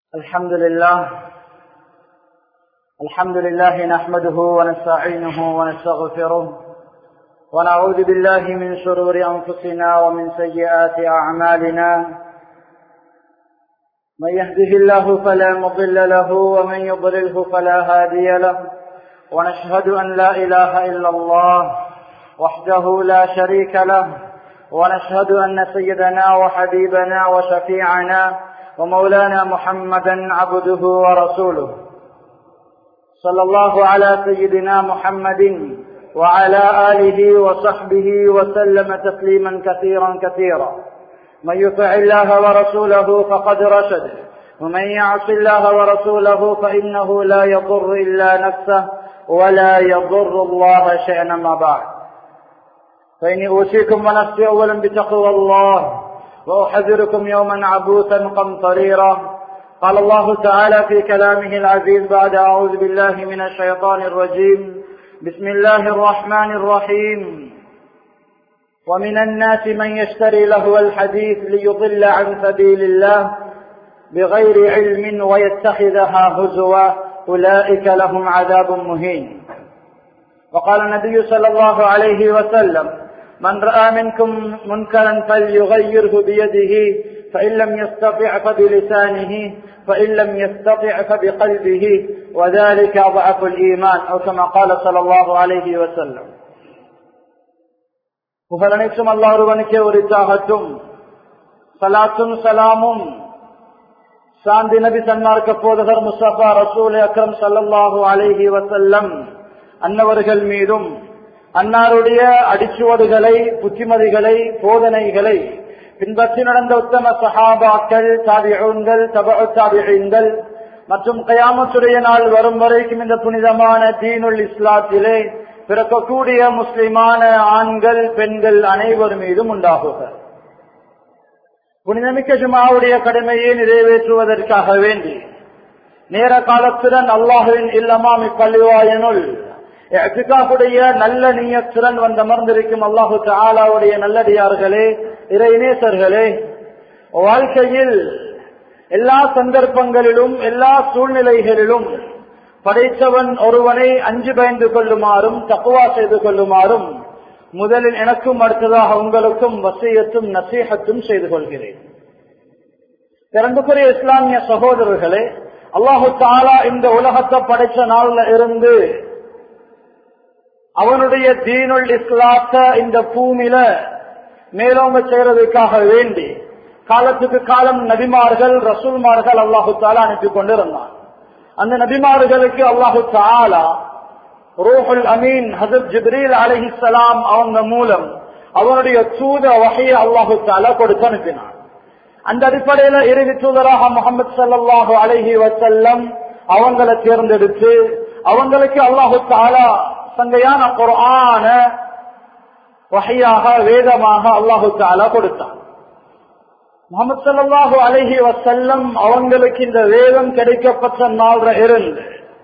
الحمد لله الحمد لله نحمده ونستعينه ونستغفره ونعوذ بالله من شرور أنفسنا ومن سيئات أعمالنا من يهده الله فلا مضل له ومن يضلله فلا هادي له ونشهد أن لا إله إلا الله وحده لا شريك له ونشهد أن سيدنا وحبيبنا وشفيعنا ومولانا محمدا عبده ورسوله صلى الله على سيدنا محمد وعلى آله وصحبه وسلم تسليما كثيرا كثيرا من يطع الله ورسوله فقد رشد ومن يعص الله ورسوله فإنه لا يضر إلا نفسه ولا يضر الله شيئا ما بعد فإني أوصيكم ونفسي أولا بتقوى الله وأحذركم يوما عبوسا قمطريرا قال الله تعالى في كلامه العزيز بعد أعوذ بالله من الشيطان الرجيم بسم الله الرحمن الرحيم ومن الناس من يشتري لهو الحديث ليضل عن سبيل الله بغير علم ويتخذها هزوا أولئك لهم عذاب مهين وقال النبي صلى الله عليه وسلم من رأى منكم منكرا فليغيره بيده فإن لم يستطع فبلسانه فإن لم يستطع فبقلبه وذلك أضعف الإيمان أو كما قال صلى الله عليه وسلم புகழனைத்தும் அல்லா ஒருவனுக்கே உரித்தாகட்டும் சலாத்தும் சலாமும் சாந்தி நபி சன்மார்க்க போதகர் முஸ்தபா ரசூல் அக்ரம் சல்லாஹூ அலேஹி வசல்லம் அன்னவர்கள் மீதும் அன்னாருடைய அடிச்சுவடுகளை புத்திமதிகளை போதனைகளை பின்பற்றி நடந்த உத்தம சஹாபாக்கள் தாபிகள் தப தாபிகள் மற்றும் கயாமத்துடைய நாள் வரும் வரைக்கும் இந்த புனிதமான தீனுல் இஸ்லாத்திலே பிறக்கக்கூடிய முஸ்லிமான ஆண்கள் பெண்கள் அனைவர் மீதும் உண்டாகுக புனிதமிக்க ஜுமாவுடைய கடமையை நிறைவேற்றுவதற்காக வேண்டி நேர காலத்துடன் அல்லாஹுவின் இல்லமாம் இப்பள்ளிவாயனுள் எட்டுக்காப்புடைய நல்ல நீயத்துடன் வந்து அமர்ந்திருக்கும் அல்லாஹு தாலாவுடைய நல்லடியார்களே இறைநேசர்களே வாழ்க்கையில் எல்லா சந்தர்ப்பங்களிலும் எல்லா சூழ்நிலைகளிலும் படைத்தவன் ஒருவனை அஞ்சு பயந்து கொள்ளுமாறும் தக்குவா செய்து கொள்ளுமாறும் முதலில் எனக்கும் அடுத்ததாக உங்களுக்கும் வசியத்தும் நசீகத்தும் செய்து கொள்கிறேன் பிறந்துக்குரிய இஸ்லாமிய சகோதரர்களே அல்லாஹு தாலா இந்த உலகத்தை படைச்ச நாள்ல இருந்து அவனுடைய தீனுல் இஸ்லாத்த இந்த பூமியில மேலோங்க செய்யறதுக்காக வேண்டி காலத்துக்கு காலம் நபிமார்கள் ரசூல்மார்கள் அல்லாஹு தாலா அனுப்பி கொண்டிருந்தான் அந்த நபிமார்களுக்கு அல்லாஹு தாலா ரோஹுல் அமீன் ஹசத் ஜிப்ரீல் அலஹிசலாம் அவங்க மூலம் அவனுடைய தூத வகையை அல்லாஹு தாலா கொடுத்து அனுப்பினான் அந்த அடிப்படையில இறுதி தூதராக முகமது சல்லாஹு அலஹி வசல்லம் அவங்களை தேர்ந்தெடுத்து அவங்களுக்கு அல்லாஹு தாலா சங்கையான குரான வகையாக வேதமாக அல்லாஹு தாலா கொடுத்தான் முகமது சல்லாஹு அலஹி வசல்லம் அவங்களுக்கு இந்த வேதம் கிடைக்கப்பட்ட நாள் இருந்து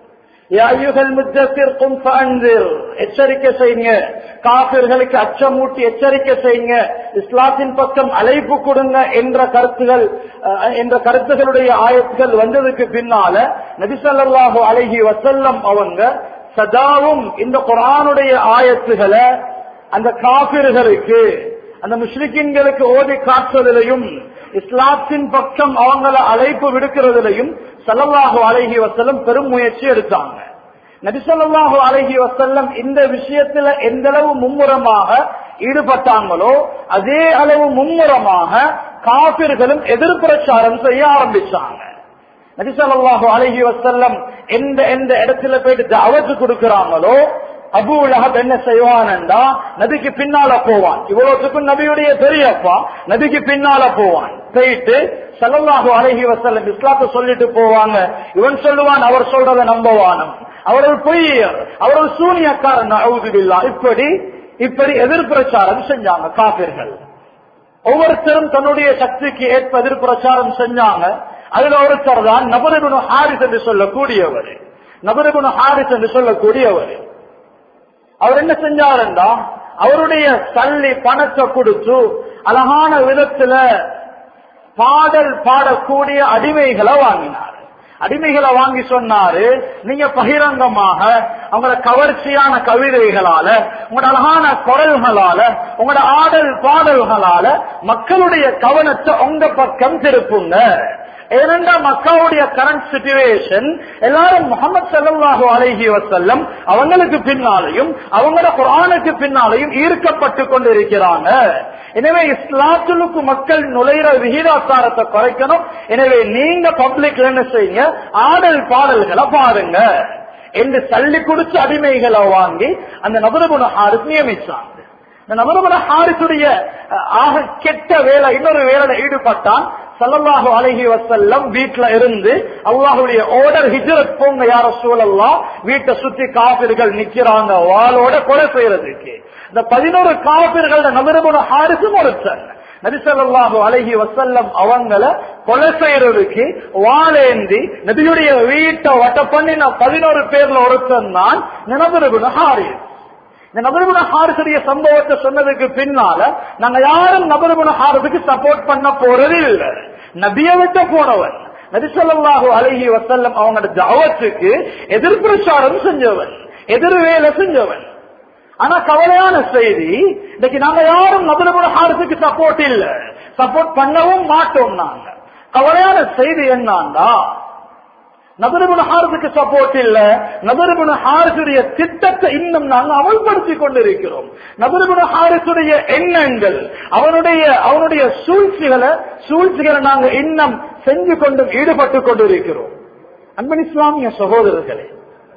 எச்சரிக்கை செய்யுங்க காப்பிர்களுக்கு அச்சமூட்டி எச்சரிக்கை செய்யுங்க இஸ்லாத்தின் பக்கம் அழைப்பு கொடுங்க என்ற கருத்துகள் என்ற கருத்துகளுடைய ஆயத்துகள் வந்ததுக்கு பின்னால நபிசல்லாஹு அலஹி வசல்லம் அவங்க சதாவும் இந்த குரானுடைய ஆயத்துகளை அந்த காபிர்களுக்கு அந்த முஸ்லிக்கின்களுக்கு ஓதி காட்டுவதிலையும் இஸ்லாத்தின் பக்கம் அவங்கள அழைப்பு விடுக்கிறதுலையும் சல்லல்லாஹு அழகி வசல்லம் பெரும் முயற்சி எடுத்தாங்க நபிசல்லாஹு அழகி வசல்லம் இந்த விஷயத்துல எந்த அளவு மும்முரமாக ஈடுபட்டாங்களோ அதே அளவு மும்முரமாக காபிர்களும் எதிர்பிரச்சாரம் செய்ய ஆரம்பிச்சாங்க நபிசல்லாஹு அழகி வசல்லம் எந்த எந்த இடத்துல போயிட்டு தாவத்து கொடுக்கிறாங்களோ அபு உலகம் என்ன செய்வான்டா நபிக்கு பின்னால போவான் இவ்வளவுக்கும் நபியுடைய பெரியப்பா நபிக்கு பின்னால போவான் போயிட்டு சல்லல்லாஹு அழகி வசல்லம் இஸ்லாத்தை சொல்லிட்டு போவாங்க இவன் சொல்லுவான் அவர் சொல்றத நம்பவானம் அவர்கள் பொய்யர் அவர்கள் சூனியக்காரன் அவுதுபில்லா இப்படி இப்படி எதிர்பிரச்சாரம் செஞ்சாங்க காப்பிர்கள் ஒவ்வொருத்தரும் தன்னுடைய சக்திக்கு ஏற்ப எதிர்பிரச்சாரம் செஞ்சாங்க அதுல ஒருத்தர் தான் நபரகுண ஹாரிஸ் என்று சொல்லக்கூடியவர் நபரகுண ஹாரிஸ் என்று சொல்லக்கூடியவர் அவர் என்ன செஞ்சாருண்டா அவருடைய சல்லி பணத்தை கொடுத்து அழகான விதத்துல பாடல் பாடக்கூடிய அடிமைகளை வாங்கினார் அடிமைகளை வாங்கி சொன்னாரு நீங்க பகிரங்கமாக அவங்களோட கவர்ச்சியான கவிதைகளால உங்களோட அழகான குரல்களால உங்களோட ஆடல் பாடல்களால மக்களுடைய கவனத்தை உங்க பக்கம் திருப்புங்க ஏனென்றா மக்காவுடைய கரண்ட் சிச்சுவேஷன் எல்லாரும் முகமது சல்லாஹூ அலஹி வசல்லம் அவங்களுக்கு பின்னாலையும் அவங்களோட குரானுக்கு பின்னாலையும் ஈர்க்கப்பட்டு கொண்டிருக்கிறாங்க எனவே இஸ்லாத்துலுக்கு மக்கள் நுழைகிற விகிதாச்சாரத்தை குறைக்கணும் எனவே நீங்க பப்ளிக்ல என்ன செய்யுங்க ஆடல் பாடல்களை பாருங்க என்று தள்ளி கொடுத்து அடிமைகளை வாங்கி அந்த நபரகுண ஹாரிஸ் நியமிச்சாங்க இந்த நபரகுண ஹாரிசுடைய ஆக கெட்ட வேலை இன்னொரு வேலையில ஈடுபட்டான் சல்லல்லாஹு அலஹி வசல்லம் வீட்டுல இருந்து அல்லாஹுடைய ஓர்டர் ஹிஜரத் போங்க யார சூழல்லாம் வீட்டை சுத்தி காபிர்கள் நிக்கிறாங்க வாளோட கொலை செய்யறதுக்கு இந்த பதினோரு காபிர்களோட நபரகுண ஹாரிசும் ஒருத்தர் நபிசல்லாஹு அலஹி வசல்லம் அவங்கள கொலை செய்யறதுக்கு வாழேந்தி நபியுடைய வீட்டை வட்ட பண்ணின பதினோரு பேர்ல ஒருத்தன் தான் நபரகுண ஹாரிஸ் இந்த நபருகுண ஹாரிசுடைய சம்பவத்தை சொன்னதுக்கு பின்னால நாங்க யாரும் நபருகுண ஹாரதுக்கு சப்போர்ட் பண்ண போறது இல்ல நபிய விட்ட போனவன் நபிசல்லாஹு அலஹி வசல்லம் அவங்களோட ஜாவத்துக்கு எதிர்பிரச்சாரம் செஞ்சவன் எதிர் வேலை செஞ்சவன் ஆனா கவலையான செய்தி இன்னைக்கு நாங்க யாரும் நபருகுண ஹாரதுக்கு சப்போர்ட் இல்ல சப்போர்ட் பண்ணவும் மாட்டோம் நாங்க கவலையான செய்தி என்னன்னா நபருபுன ஹாரத்துக்கு சப்போர்ட் இல்ல நபருபுன ஹாரிசுடைய திட்டத்தை இன்னும் நாங்கள் அமல்படுத்தி கொண்டிருக்கிறோம் நபருபுன ஹாரிசுடைய எண்ணங்கள் அவனுடைய அவனுடைய சூழ்ச்சிகளை சூழ்ச்சிகளை நாங்க இன்னும் செஞ்சு கொண்டு ஈடுபட்டு கொண்டிருக்கிறோம் அன்பன் இஸ்லாமிய சகோதரர்களே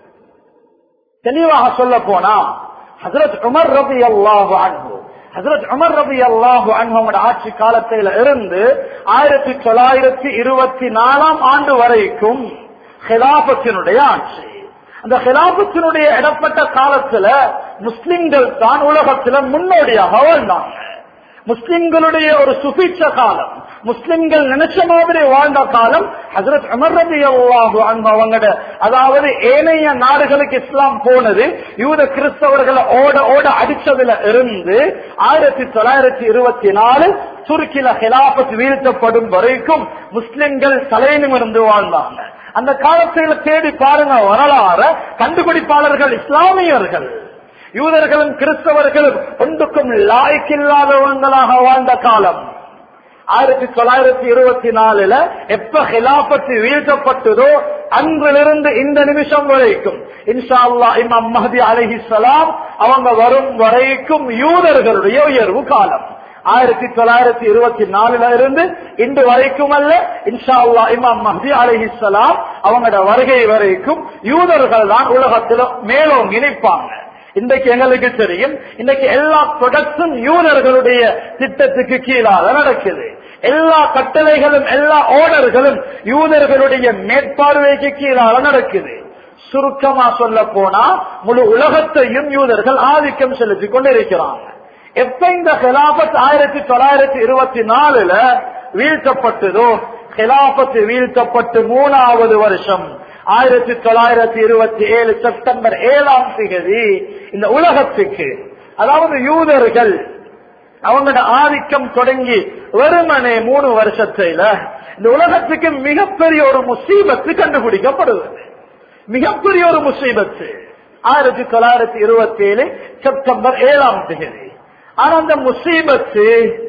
தெளிவாக சொல்ல போனா ஹசரத் உமர் ரபி அல்லாஹு அன்பு ஹசரத் உமர் ரபி அல்லாஹு அன்போட ஆட்சி காலத்தில இருந்து ஆயிரத்தி தொள்ளாயிரத்தி இருபத்தி நாலாம் ஆண்டு வரைக்கும் ஹிலாபத்தினுடைய ஆட்சி அந்த ஹிலாபத்தினுடைய இடப்பட்ட காலத்துல முஸ்லிம்கள் தான் உலகத்துல முன்னோடியாக வாழ்ந்தாங்க முஸ்லிம்களுடைய ஒரு சுபிச்ச காலம் முஸ்லிம்கள் நினைச்ச மாதிரி வாழ்ந்த காலம் ஹசரத் அமர் ரபி அல்லாஹு அவங்கட அதாவது ஏனைய நாடுகளுக்கு இஸ்லாம் போனது யூத கிறிஸ்தவர்களை ஓட ஓட அடிச்சதுல இருந்து ஆயிரத்தி தொள்ளாயிரத்தி இருபத்தி நாலு துருக்கில ஹிலாபத் வீழ்த்தப்படும் வரைக்கும் முஸ்லிம்கள் தலைநிமிர்ந்து வாழ்ந்தாங்க அந்த காலத்தில் தேடி பாருங்க வரலாற கண்டுபிடிப்பாளர்கள் இஸ்லாமியர்கள் யூதர்களும் கிறிஸ்தவர்களும் ஒன்றுக்கும் லாய்க்கில்லாதவங்களாக வாழ்ந்த காலம் ஆயிரத்தி தொள்ளாயிரத்தி இருபத்தி நாலுல எப்ப ஹிலாபத்து வீழ்த்தப்பட்டதோ அன்றிலிருந்து இந்த நிமிஷம் வரைக்கும் இன்ஷா அல்லா இமாம் மஹதி அலஹிசலாம் அவங்க வரும் வரைக்கும் யூதர்களுடைய உயர்வு காலம் ஆயிரத்தி தொள்ளாயிரத்தி இருபத்தி நாலுல இருந்து இன்று வரைக்கும் அல்ல இன்ஷா அல்லா இமாம் மஹதி அலஹிசலாம் அவங்களோட வருகை வரைக்கும் யூதர்கள் தான் உலகத்தில் மேலும் இணைப்பாங்க இன்றைக்கு எங்களுக்கு தெரியும் இன்னைக்கு எல்லா ப்ரொடக்ட்ஸும் யூதர்களுடைய திட்டத்துக்கு கீழாக நடக்குது எல்லா கட்டளைகளும் எல்லா ஆர்டர்களும் யூதர்களுடைய மேற்பார்வைக்கு கீழாக நடக்குது சுருக்கமா சொல்ல போனா முழு உலகத்தையும் யூதர்கள் ஆதிக்கம் செலுத்திக் கொண்டிருக்கிறாங்க எப்ப இந்த ஹிலாபத் ஆயிரத்தி தொள்ளாயிரத்தி இருபத்தி நாலுல வீழ்த்தப்பட்டதோ ஹிலாபத்து வீழ்த்தப்பட்டு மூணாவது வருஷம் ஆயிரத்தி தொள்ளாயிரத்தி இருபத்தி ஏழு செப்டம்பர் ஏழாம் தேதி இந்த உலகத்துக்கு அதாவது யூதர்கள் அவங்களோட ஆதிக்கம் தொடங்கி வெறுமனே மூணு வருஷத்துல இந்த உலகத்துக்கு மிகப்பெரிய ஒரு முசீபத்து கண்டுபிடிக்கப்படுவது மிகப்பெரிய ஒரு முசீபத்து ஆயிரத்தி தொள்ளாயிரத்தி இருபத்தி ஏழு செப்டம்பர் ஏழாம் தேதி ஆனா அந்த முசீபத்து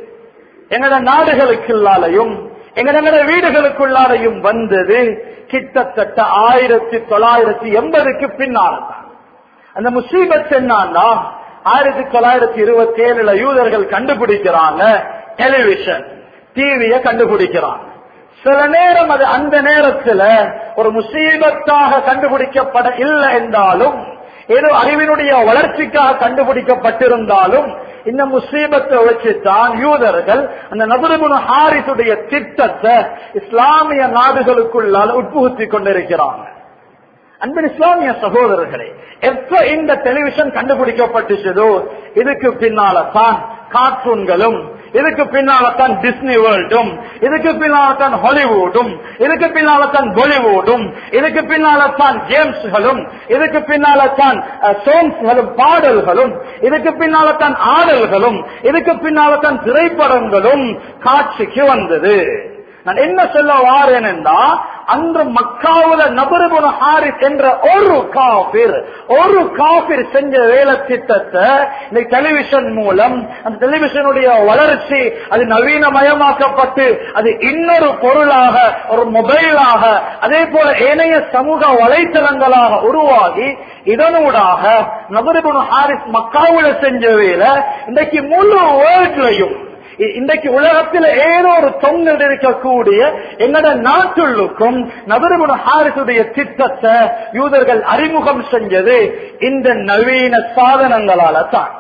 எங்களோட நாடுகளுக்குள்ளாலையும் எங்களோட வீடுகளுக்குள்ளாலையும் வந்தது கிட்டத்தட்ட ஆயிரத்தி தொள்ளாயிரத்தி எண்பதுக்கு பின்னால்தான் அந்த முசீபத் என்னன்னா ஆயிரத்தி தொள்ளாயிரத்தி இருபத்தி ஏழுல யூதர்கள் கண்டுபிடிக்கிறாங்க டெலிவிஷன் டிவிய கண்டுபிடிக்கிறாங்க சில நேரம் அது அந்த நேரத்துல ஒரு முசீபத்தாக கண்டுபிடிக்கப்பட இல்லை என்றாலும் ஏதோ அறிவினுடைய வளர்ச்சிக்காக கண்டுபிடிக்கப்பட்டிருந்தாலும் இந்த முசீபத்தை வச்சுதான் யூதர்கள் அந்த நபருகுண ஹாரிசுடைய திட்டத்தை இஸ்லாமிய நாடுகளுக்குள்ளால் உட்புகுத்தி கொண்டிருக்கிறாங்க அன்பின் இஸ்லாமிய சகோதரர்களே எப்ப இந்த டெலிவிஷன் கண்டுபிடிக்கப்பட்டுச்சதோ இதுக்கு பின்னால தான் கார்ட்டூன்களும் இதுக்கு பின்னால தான் டிஸ்னி வேர்ல்டும் இதுக்கு பின்னால தான் ஹாலிவுட்டும் இதுக்கு பின்னால தான் பாலிவுட்டும் இதுக்கு பின்னால தான் கேம்ஸ்களும் இதுக்கு பின்னால தான் சோங்ஸ்களும் பாடல்களும் இதுக்கு பின்னால தான் ஆடல்களும் இதுக்கு பின்னால தான் திரைப்படங்களும் காட்சிக்கு வந்தது நான் என்ன சொல்ல வாரேன் என்றா அன்று மக்காவுல நபருபுன ஹாரிஸ் என்ற ஒரு காபிர் ஒரு காபிர் செஞ்ச வேலை திட்டத்தை இந்த டெலிவிஷன் மூலம் அந்த டெலிவிஷனுடைய வளர்ச்சி அது நவீனமயமாக்கப்பட்டு அது இன்னொரு பொருளாக ஒரு மொபைலாக அதே போல ஏனைய சமூக வலைத்தளங்களாக உருவாகி இதனூடாக நபருபுன ஹாரிஸ் மக்காவுல செஞ்ச வேலை இன்றைக்கு முழு வேர்ல்ட்லையும் இ- இன்றைக்கு உலகத்தில் ஏதோ ஒரு தொங்கல் இருக்கக்கூடிய எங்கட நாட்டுள்ளுக்கும் நபருகுண ஹாரிசுடைய திட்டத்தை யூதர்கள் அறிமுகம் செஞ்சது இந்த நவீன சாதனங்களால தான்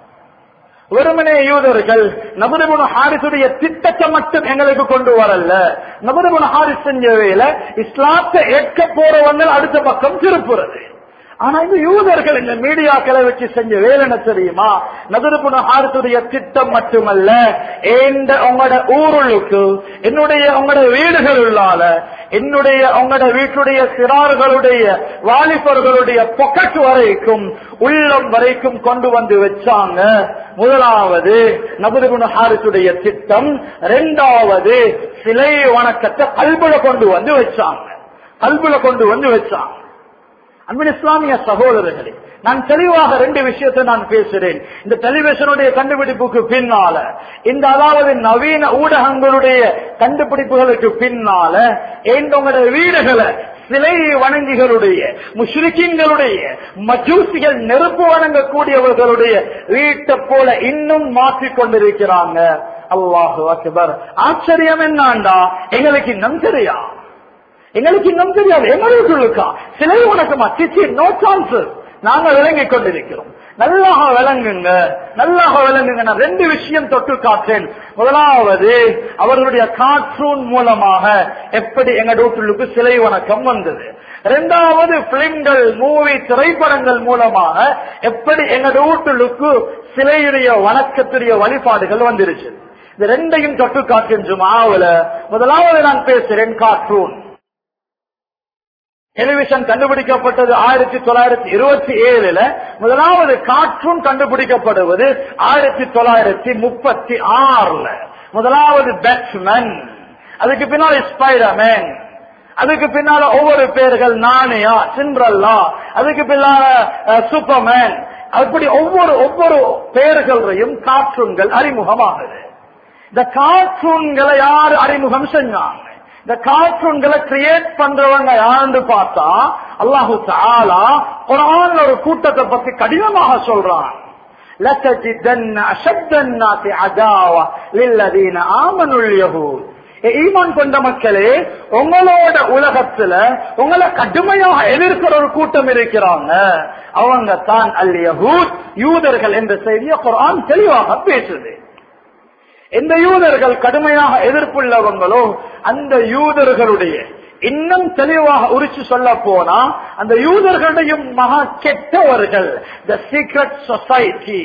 வெறுமனே யூதர்கள் நபருகுண ஹாரிசுடைய திட்டத்தை மட்டும் எங்களுக்கு கொண்டு வரல நபருகுண ஹாரிஸ் செஞ்ச வேலை இஸ்லாத்தை ஏற்க போறவங்க அடுத்த பக்கம் திருப்புறது ஆனா இந்த யூதர்கள் இந்த மீடியாக்களை வச்சு செஞ்ச வேலை என்ன தெரியுமா நகரப்புன ஆறுத்துடைய திட்டம் மட்டுமல்ல ஏண்ட உங்களோட ஊருளுக்கு என்னுடைய உங்களோட வீடுகள் உள்ளால என்னுடைய உங்களோட வீட்டுடைய சிறார்களுடைய வாலிபர்களுடைய பொக்கெட் வரைக்கும் உள்ளம் வரைக்கும் கொண்டு வந்து வச்சாங்க முதலாவது நபுதுகுண ஹாரிசுடைய திட்டம் இரண்டாவது சிலை வணக்கத்தை கல்புல கொண்டு வந்து வச்சாங்க கல்புல கொண்டு வந்து வச்சாங்க அன்பின் இஸ்லாமிய சகோதரர்களே நான் தெளிவாக ரெண்டு விஷயத்தை நான் பேசுறேன் இந்த டெலிவிஷனுடைய கண்டுபிடிப்புக்கு பின்னால இந்த அதாவது நவீன ஊடகங்களுடைய கண்டுபிடிப்புகளுக்கு பின்னால எங்களோட வீடுகளை சிலை வணங்கிகளுடைய முஷ்ரிக்கின்களுடைய மஜூசிகள் நெருப்பு வணங்கக்கூடியவர்களுடைய வீட்டை போல இன்னும் மாற்றிக் கொண்டிருக்கிறாங்க அல்லாஹு அக்பர் ஆச்சரியம் என்னாண்டா எங்களுக்கு இன்னும் தெரியா எங்களுக்கு இன்னும் தெரியாது எங்களுக்குள்ளுக்கா சிலை உனக்குமா சிச்சி நோ சான்ஸ் நாங்க விளங்கிக் கொண்டிருக்கிறோம் நல்லாக விளங்குங்க நல்லாக விளங்குங்க நான் ரெண்டு விஷயம் தொட்டு காட்டேன் முதலாவது அவர்களுடைய கார்ட்டூன் மூலமாக எப்படி எங்க வீட்டுக்கு சிலை வணக்கம் வந்தது இரண்டாவது பிலிம்கள் மூவி திரைப்படங்கள் மூலமாக எப்படி எங்க வீட்டுக்கு சிலையுடைய வணக்கத்துடைய வழிபாடுகள் வந்துருச்சு இந்த ரெண்டையும் தொட்டு காட்டும் ஜுமாவுல முதலாவது நான் பேசுறேன் கார்ட்டூன் டெலிவிஷன் கண்டுபிடிக்கப்பட்டது ஆயிரத்தி தொள்ளாயிரத்தி இருபத்தி ஏழுல முதலாவது கார்ட்டூன் கண்டுபிடிக்கப்படுவது ஆயிரத்தி தொள்ளாயிரத்தி முப்பத்தி ஆறுல முதலாவது பேட்ஸ்மேன் அதுக்கு பின்னால ஸ்பைடர்மேன் அதுக்கு பின்னால ஒவ்வொரு பேர்கள் நானியா சிண்ட்ரல்லா அதுக்கு பின்னால அஹ், சூப்பர்மேன் அப்படி ஒவ்வொரு ஒவ்வொரு பெயர்களையும் கார்ட்டூன்கள் அறிமுகமாகுது இந்த கார்ட்டூன்களை யார் அறிமுகம் செஞ்சாங்க இந்த கார்ட்டூன்களை கிரியேட் பண்றவங்க யாருன்னு பார்த்தா அல்லாஹு தாலா குரான் ஒரு கூட்டத்தை பத்தி கடினமாக சொல்றான் لَتَجِدَنَّ أَشَدَّ النَّاسِ عَدَاوَةً لِلَّذِينَ آمَنُوا الْيَهُودَ ஏ, ஈமான் கொண்ட மக்களே உங்களோட உலகத்துல உங்களை கடுமையாக எதிர்க்கிற ஒரு கூட்டம் இருக்கிறாங்க அவங்க தான் அல் யஹூத் யூதர்கள் என்ற செய்தியை குரான் தெளிவாக பேசுது எந்த யூதர்கள் கடுமையாக எதிர்ப்புள்ளவங்களோ அந்த யூதர்களுடைய இன்னும் தெளிவாக உரிச்சு சொல்ல போனா அந்த யூதர்களுடைய மகா கெட்டவர்கள் the secret society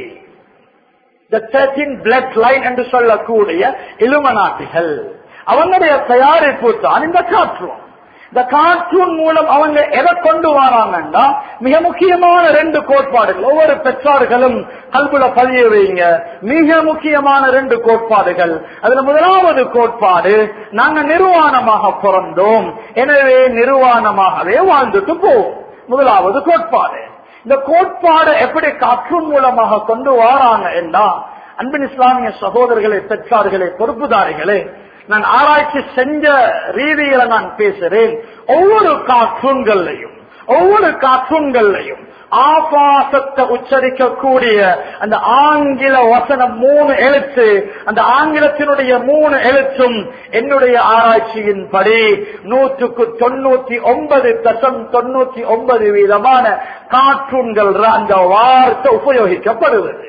the thirteen bloodline என்று சொல்லக்கூடிய இலுமநாட்டிகள் அவங்களுடைய தயாரிப்பு தான் இந்த காற்றும் இந்த கார்ட்டூன் மூலம் அவங்க எதை கொண்டு வராங்கன்னா மிக முக்கியமான ரெண்டு கோட்பாடுகள் ஒவ்வொரு பெற்றார்களும் கல்புல பதிய வைங்க மிக முக்கியமான ரெண்டு கோட்பாடுகள் அதுல முதலாவது கோட்பாடு நாங்க நிர்வாணமாக பிறந்தோம் எனவே நிர்வாணமாகவே வாழ்ந்துட்டு போவோம் முதலாவது கோட்பாடு இந்த கோட்பாடு எப்படி கார்ட்டூன் மூலமாக கொண்டு வராங்க என்றா அன்பின் இஸ்லாமிய சகோதரர்களே பெற்றார்களே பொறுப்புதாரிகளே நான் ஆராய்ச்சி செஞ்ச ரீதியில நான் பேசுறேன் ஒவ்வொரு கார்ட்டூன்கள்லையும் ஒவ்வொரு கார்ட்டூன்கள்லையும் ஆபாசத்தை உச்சரிக்கக்கூடிய அந்த ஆங்கில வசனம் மூணு எழுத்து அந்த ஆங்கிலத்தினுடைய மூணு எழுத்தும் என்னுடைய ஆராய்ச்சியின்படி நூற்றுக்கு தொண்ணூத்தி ஒன்பது தசம் தொண்ணூத்தி ஒன்பது வீதமான கார்ட்டூன்கள் அந்த வார்த்தை உபயோகிக்கப்படுவது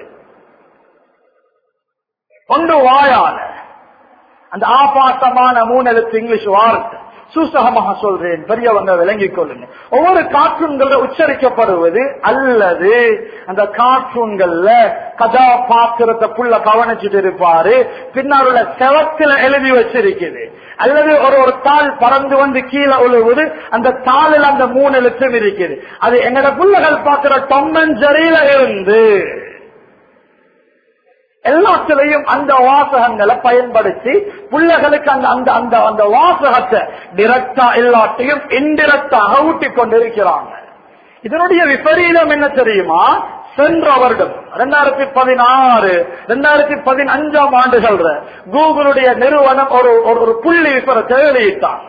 கொண்டு வாயால அந்த ஆபாசமான மூணு எழுத்து இங்கிலீஷ் வார்த்தை சூசகமாக சொல்றேன் பெரியவங்க விளங்கிக் கொள்ளுங்க ஒவ்வொரு கார்ட்டூன்கள் உச்சரிக்கப்படுவது அல்லது அந்த கார்ட்டூன்கள்ல கதாபாத்திரத்தை புள்ள கவனிச்சுட்டு இருப்பாரு பின்னால் உள்ள செவத்துல எழுதி வச்சிருக்குது அல்லது ஒரு ஒரு தாள் பறந்து வந்து கீழே உழுவுது அந்த தாளில் அந்த மூணு எழுத்தும் இருக்குது அது எங்களோட புள்ளகள் பார்க்கிற தொம்மஞ்சரியில இருந்து எல்லாத்திலையும் அந்த வாசகங்களை பயன்படுத்தி பிள்ளைகளுக்கு அந்த அந்த அந்த அந்த வாசகத்தை டிரெக்டா எல்லாத்தையும் இன்டிரெக்டாக ஊட்டிக் கொண்டிருக்கிறாங்க இதனுடைய விபரீதம் என்ன தெரியுமா சென்ற வருடம் ரெண்டாயிரத்தி பதினாறு ரெண்டாயிரத்தி பதினஞ்சாம் ஆண்டுகள் கூகுளுடைய நிறுவனம் ஒரு ஒரு- ஒரு புள்ளி விபரத்தை வெளியிட்டாங்க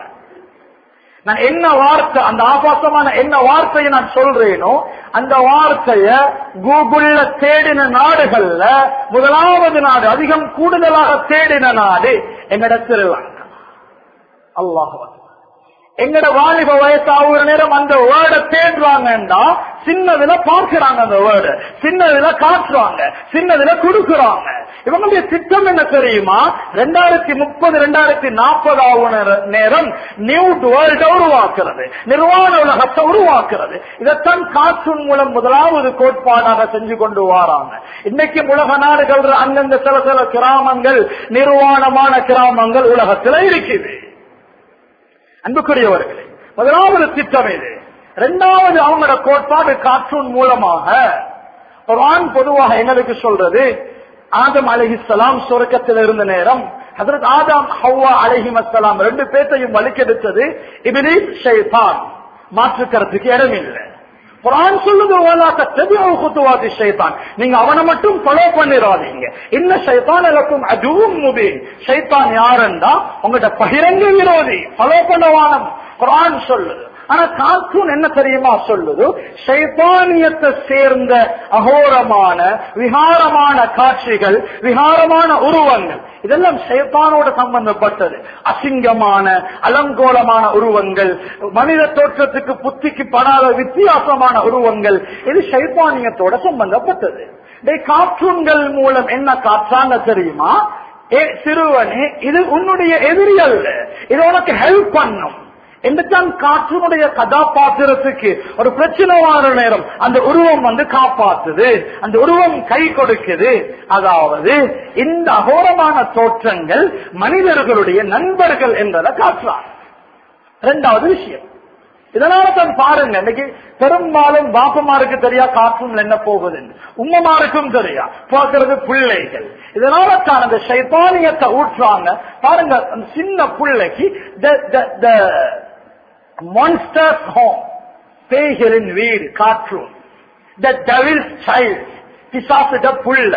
நான் என்ன வார்த்தை அந்த ஆபாசமான என்ன வார்த்தையை நான் சொல்றேனோ அந்த வார்த்தைய கூகுள்ல தேடின நாடுகள்ல முதலாவது நாடு அதிகம் கூடுதலாக தேடின நாடு எங்கட ஸ்ரீலங்கா அல்லாஹ் எங்கட வாலிப வயசாகுற நேரம் அந்த வேர்டை தேடுறாங்கன்னா சின்னதுல பார்க்கிறாங்க அந்த வேர்டு சின்னதுல காட்டுறாங்க சின்னதுல கொடுக்குறாங்க இவங்களுடைய திட்டம் என்ன தெரியுமா ரெண்டாயிரத்தி முப்பது ரெண்டாயிரத்தி நாற்பது ஆகும் நேரம் நியூ வேர்ல்ட உருவாக்குறது நிர்வாண உலகத்தை உருவாக்குறது இதைத்தான் கார்ட்டூன் மூலம் முதலாவது கோட்பாடாக செஞ்சு கொண்டு வராங்க இன்னைக்கு உலக நாடுகள் அந்தந்த சில சில கிராமங்கள் நிர்வாணமான கிராமங்கள் உலகத்துல இருக்குது அன்புக்குரியவர்களே முதலாவது திட்டம் இது இரண்டாவது அவங்களோட கோட்பாடு கார்ட்டூன் மூலமாக குர்ஆன் பொதுவாக எங்களுக்கு சொல்றது ஆதம் அலைஹிஸ்ஸலாம் சுரக்கத்தில் இருந்த நேரம் ஹஜரத் ஆதாம் ஹவ்வா அலைஹிமஸ்ஸலாம் ரெண்டு பேர்த்தையும் வலிக்கெடுத்தது இபிலிஸ் ஷைத்தான் மாற்றுக்கிறதுக்கு இடமில்லை குரான் சொல்லுது "வலா தத்தபிஉ குதுவாத்தி ஷைத்தான்." நீங்க அவனை மட்டும் ஃபாலோ பண்ணிடாதீங்க இன்ன ஷைத்தான் லக்கும் அதுவும் முபீன் ஷைத்தான் யாருண்டா உங்கள்ட்ட பகிரங்க விரோதி ஃபாலோ பண்ணவானம் குரான் சொல்லுது ஆனா கார்ட்டூன் என்ன தெரியுமா சொல்லுது ஷைத்தானியத்தை சேர்ந்த அகோரமான விகாரமான காட்சிகள் விகாரமான உருவங்கள் இதெல்லாம் ஷைத்தானோட சம்பந்தப்பட்டது அசிங்கமான அலங்கோலமான உருவங்கள் மனித தோற்றத்துக்கு புத்திக்கு படாத வித்தியாசமான உருவங்கள் இது ஷைத்தானியத்தோட சம்பந்தப்பட்டது டேய், கார்ட்டூன்கள் மூலம் என்ன காற்றாங்க தெரியுமா ஏ சிறுவனே இது உன்னுடைய எதிரி அல்ல இது உனக்கு ஹெல்ப் பண்ணும் என்றுதான் காற்றினுடைய கதாபாத்திரத்துக்கு ஒரு பிரச்சனை வர நேரம் அந்த உருவம் வந்து காப்பாத்துது அந்த உருவம் கை கொடுக்குது அதாவது இந்த அகோரமான தோற்றங்கள் மனிதர்களுடைய நண்பர்கள் என்றதை காட்டுறாங்க இரண்டாவது விஷயம் இதனால தான் பாருங்க இன்னைக்கு பெரும்பாலும் பாப்பமாருக்கு தெரியா காற்றும் என்ன போகுது உம்மமாருக்கும் தெரியா பார்க்கறது பிள்ளைகள் இதனால தான் அந்த சைத்தானியத்தை ஊற்றுறாங்க பாருங்க அந்த சின்ன பிள்ளைக்கு மான்ஸ்டர்ஸ் ஹோம் பேய்களின் வீடு காற்றும் த டெவில்ஸ் சைல்ட் பிசாசிட புள்ள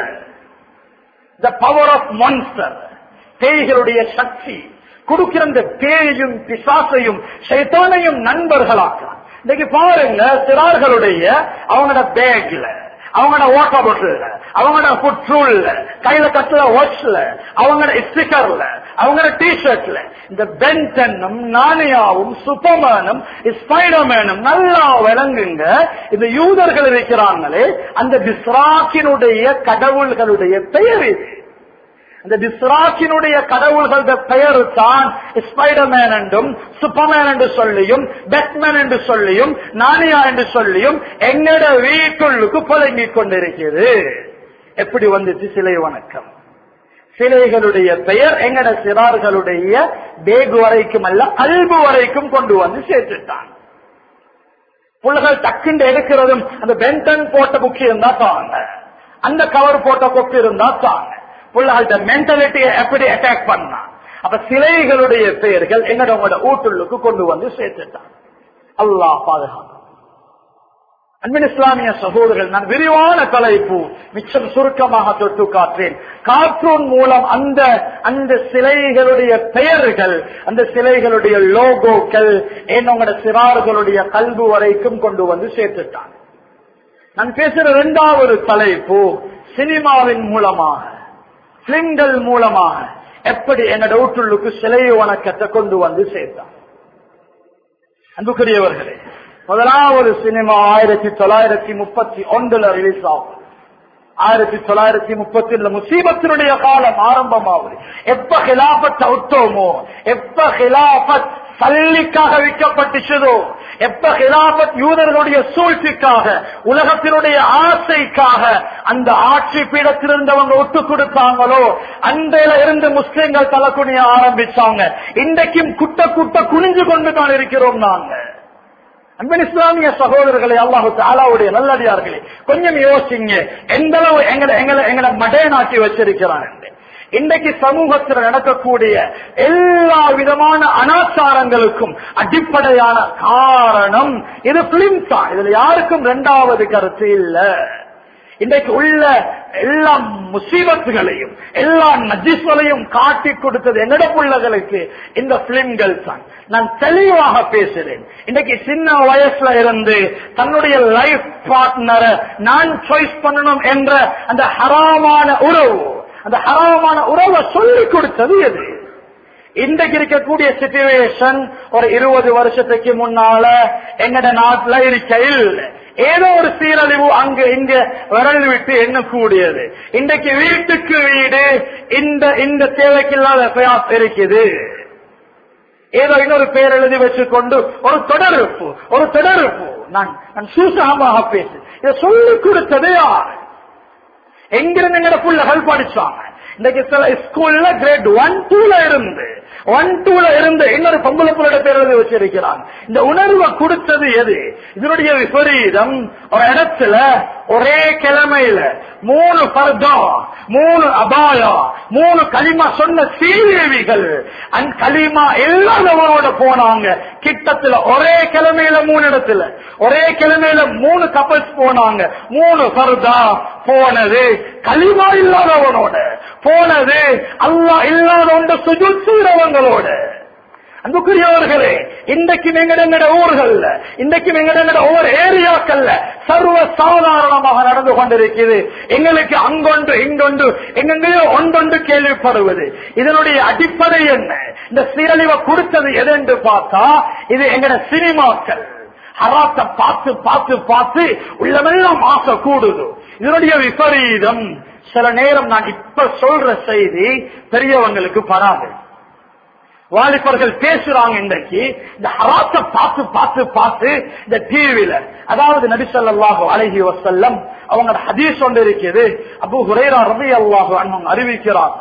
த பவர் ஆஃப் மான்ஸ்டர் பேய்களுடைய சக்தி கொடுக்கிற அந்த பேயையும் பிசாசையும் சைத்தானையும் நண்பர்களாக்கலாம் இன்னைக்கு பாருங்க சிறார்களுடைய அவங்களோட பேக்ல அவங்களோட ஓட்ட பொட்டுல அவங்களோட புட்ரூல்ல கையில கட்டுற வாட்ச்ல அவங்களோட ஸ்டிக்கர்ல அவங்களோட டிஷர்ட்ல இந்த பென்டனும் நானியாவும் சுப்பமேனும் ஸ்பைடர்மேனும் நல்லா விளங்குங்க இந்த யூதர்கள் இருக்கிறாங்களே அந்த பிஸ்ராக்கினுடைய கடவுள்களுடைய பெயர் இது இந்த பிஸ்ராக்கினுடைய கடவுள்கள் பெயர் தான் ஸ்பைடர்மேன் என்றும் சூப்பர்மேன் என்று சொல்லியும் பெட்மேன் என்று சொல்லியும் நானியா என்று சொல்லியும் எங்கட வீட்டுள்ளுக்கு புழங்கிக் கொண்டிருக்கிறது எப்படி வந்துச்சு சிலை வணக்கம் சிலைகளுடைய பெயர் எங்கட சிறார்களுடைய பேகு வரைக்கும் அல்ல கல்பு வரைக்கும் கொண்டு வந்து சேர்த்துட்டான் புள்ளைகள் டக்குண்டு எடுக்கிறதும் அந்த பென்டன் போட்ட புக்கு இருந்தா தாங்க அந்த கவர் போட்ட கொக்கு இருந்தா தாங்க பிள்ளைகள்ட்ட மென்டாலிட்டியை எப்படி அட்டாக் பண்ணா அப்ப சிலைகளுடைய பெயர்கள் எங்கட உங்களோட ஊட்டுள்ளுக்கு கொண்டு வந்து சேர்த்துட்டான் அல்லாஹ் பாதுகாப்பு அன்பின் இஸ்லாமிய சகோதரர்கள் நான் விரிவான தலைப்பு மிச்சம் சுருக்கமாக தொட்டு காற்றேன் கார்ட்டூன் மூலம் அந்த அந்த சிலைகளுடைய பெயர்கள் அந்த சிலைகளுடைய லோகோக்கள் ஏன் உங்களோட சிறார்களுடைய கல்வி வரைக்கும் கொண்டு வந்து சேர்த்துட்டான் நான் பேசுற இரண்டாவது தலைப்பு சினிமாவின் மூலமாக பிலிம்கள் மூலமாக எப்படி எங்க டவுட்டுள்ளுக்கு சிலை வணக்கத்தை கொண்டு வந்து சேர்த்தான் அன்புக்குரியவர்களே முதலாவது சினிமா ஆயிரத்தி தொள்ளாயிரத்தி முப்பத்தி ஒன்றுல ரிலீஸ் ஆகும் ஆயிரத்தி தொள்ளாயிரத்தி முப்பத்தி ஒண்ணுல முசீபத்தினுடைய காலம் ஆரம்பமாகுது எப்ப ஹிலாபத் விட்டோமோ எப்ப ஹிலாபத் சல்லிக்காக விற்கப்பட்டுச்சதோ எப்ப ஹிலாபத் யூதர்களுடைய சூழ்ச்சிக்காக உலகத்தினுடைய ஆசைக்காக அந்த ஆட்சி பீடத்தில் இருந்தவங்க ஒட்டு கொடுத்தாங்களோ அன்றையில இருந்து முஸ்லிம்கள் தலக்குனிய ஆரம்பிச்சாங்க இன்றைக்கும் குட்ட குட்ட குனிஞ்சு கொண்டு தான் இருக்கிறோம் நாங்க அன்பின் இஸ்லாமிய சகோதரர்களே அல்லாஹு தாலாவுடைய நல்லடியார்களே கொஞ்சம் யோசிங்க எந்த அளவு எங்களை எங்களை எங்களை மடையனாக்கி வச்சிருக்கிறான் என்று. இன்றைக்கு சமூகத்தில் நடக்கக்கூடிய எல்லா விதமான அனாச்சாரங்களுக்கும் அடிப்படையான காரணம் இது பிலிம் தான் இதுல யாருக்கும் இரண்டாவது கருத்து இல்ல இன்றைக்கு உள்ள எல்லா முசீபத்துகளையும் எல்லா நஜிஸ்களையும் காட்டி கொடுத்தது என்னிட பிள்ளைகளுக்கு இந்த பிலிம்கள் தான் நான் தெளிவாக பேசுறேன் இன்னைக்கு சின்ன வயசுல இருந்து தன்னுடைய லைஃப் பார்ட்னரை நான் சாய்ஸ் பண்ணணும் என்ற அந்த ஹராமான உறவு அந்த ஹராமான உறவை சொல்லிக் கொடுத்தது எது இன்றைக்கு இருக்கக்கூடிய சிச்சுவேஷன் ஒரு இருபது வருஷத்துக்கு முன்னால எங்கட நாட்டுல இருக்க இல்ல ஏதோ ஒரு சீரழிவு அங்கு இங்க விரல் விட்டு எண்ணக்கூடியது இன்றைக்கு வீட்டுக்கு வீடு இந்த இந்த தேவைக்கில்லாத பிரயாஸ் இருக்குது ஏதோ இன்னொரு பேர் எழுதி வச்சுக்கொண்டு ஒரு தொடர்பு ஒரு தொடர்பு நான் நான் சூசகமாக பேசு இதை சொல்லிக் கொடுத்தது யார் எங்கிருந்து எங்கட புள்ளகள் படிச்சாங்க இன்னைக்கு சில ஸ்கூல்ல கிரேட் ஒன் டூல இருந்து ஒன் டூல இருந்து இன்னொரு பொம்பளை புள்ளோட பேர் எழுதி வச்சிருக்கிறாங்க இந்த உணர்வை கொடுத்தது எது இதனுடைய விபரீதம் ஒரு இடத்துல ஒரே கிழமையில மூணு பர்தம் மூணு அபாயா மூணு களிமா சொன்ன சீதேவிகள் அந்த களிமா இல்லாதவரோட போனாங்க கிட்டத்துல ஒரே கிழமையில மூணு இடத்துல ஒரே கிழமையில மூணு கப்பல்ஸ் போனாங்க மூணு பர்தா போனது களிமா இல்லாதவனோட போனது அல்லா இல்லாதவன் சுஜூத் செய்யறவங்களோட அன்புக்குரியவர்களே இன்றைக்கு எங்கட ஊர்கள்ல இன்றைக்கு எங்கட ஒவ்வொரு ஏரியாக்கள்ல சர்வ சாதாரணமாக நடந்து கொண்டிருக்கிறது எங்களுக்கு அங்கொன்று இங்கொன்று எங்கெங்கேயோ ஒன்றொன்று கேள்விப்படுவது இதனுடைய அடிப்படை என்ன இந்த சீரழிவை கொடுத்தது எது என்று பார்த்தா இது எங்கட சினிமாக்கள் ஹராத்த பார்த்து பார்த்து பார்த்து உள்ளமெல்லாம் ஆசை கூடுது இதனுடைய விபரீதம் சில நேரம் நான் இப்ப சொல்ற செய்தி பெரியவங்களுக்கு பராது வாலிபர்கள் பேசுறாங்க இன்றைக்கு இந்த ஹராத்த பார்த்து பார்த்து பார்த்து இந்த டிவியில அதாவது நபிசல்லாஹு அழகி வசல்லம் அவங்க ஹதீஸ் ஒன்று இருக்குது அபு ஹுரேரா ரபி அல்லாஹு அண்ணன் அறிவிக்கிறாங்க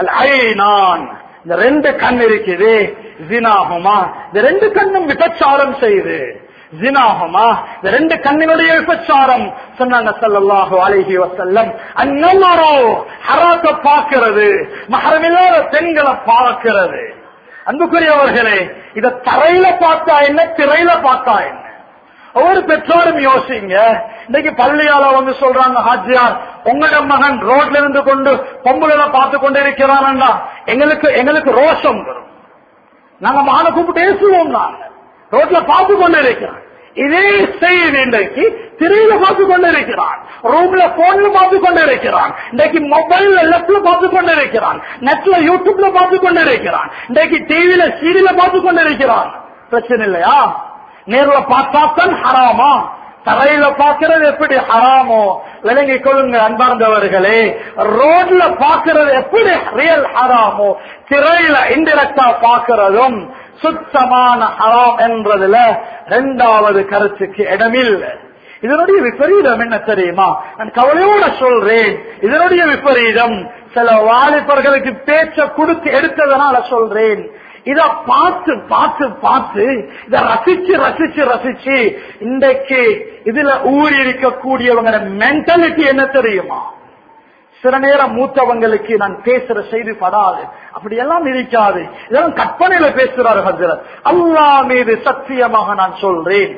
நான் இந்த ரெண்டு கண் இருக்குது ஜினாகுமா இந்த ரெண்டு கண்ணும் விபச்சாரம் செய்யுது ஜினாகுமா இந்த ரெண்டு கண்ணினுடைய விபச்சாரம் சொன்னாங்க சல்லல்லாஹு அலைஹி வசல்லம் அந்நல்லரோ ஹராத்த பார்க்கிறது மகரமில்லாத பெண்களை பார்க்கிறது அன்புக்குரியவர்களே இத தரையில பார்த்தா என்ன திரையில பார்த்தா என்ன ஒவ்வொரு பெற்றோரும் யோசிங்க இன்னைக்கு பள்ளியால வந்து சொல்றாங்க ஹாஜியார் உங்களோட மகன் ரோட்ல இருந்து கொண்டு பொம்புல பார்த்து கொண்டு இருக்கிறான்டா எங்களுக்கு எங்களுக்கு ரோஷம் வரும் நாங்க மகனை கூப்பிட்டு பேசுவோம் நாங்க ரோட்ல பார்த்து கொண்டு இருக்கிறான் இதே செய்தி இன்றைக்கு திரையில பார்த்து கொண்டு இருக்கிறான் ரூம்ல போன்ல பார்த்து கொண்டு இருக்கிறான் இன்றைக்கு மொபைல்ல லெப்ட்ல பார்த்து கொண்டு இருக்கிறான் நெட்ல யூடியூப்ல பார்த்து கொண்டு இருக்கிறான் இன்றைக்கு டிவில சீரியல பார்த்து கொண்டு இருக்கிறான் பிரச்சனை இல்லையா நேர்ல பார்த்தாத்தான் ஹராமா தரையில பாக்குறது எப்படி ஹராமோ விளங்கி கொள்ளுங்க அன்பார்ந்தவர்களே ரோட்ல பாக்குறது எப்படி ரியல் ஹராமோ திரையில இன்டிரக்டா பாக்குறதும் சுத்தமான ஹராம் என்றதுல இரண்டாவது கருத்துக்கு இடமில்லை இதனுடைய விபரீதம் என்ன தெரியுமா நான் கவலையோட சொல்றேன் இதனுடைய விபரீதம் சில வாலிபர்களுக்கு பேச்ச கொடுத்து எடுத்ததனால சொல்றேன் இத பார்த்து பார்த்து பார்த்து இத ரசிச்சு ரசிச்சு ரசிச்சு இன்றைக்கு இதுல ஊறி இருக்கக்கூடியவங்க மென்டாலிட்டி என்ன தெரியுமா சில நேரம் மூத்தவங்களுக்கு நான் பேசுற செய்தி படாது அப்படி எல்லாம் இருக்காது இதெல்லாம் கற்பனையில பேசுறாரு ஹசரத் அல்லா மீது சத்தியமாக நான் சொல்றேன்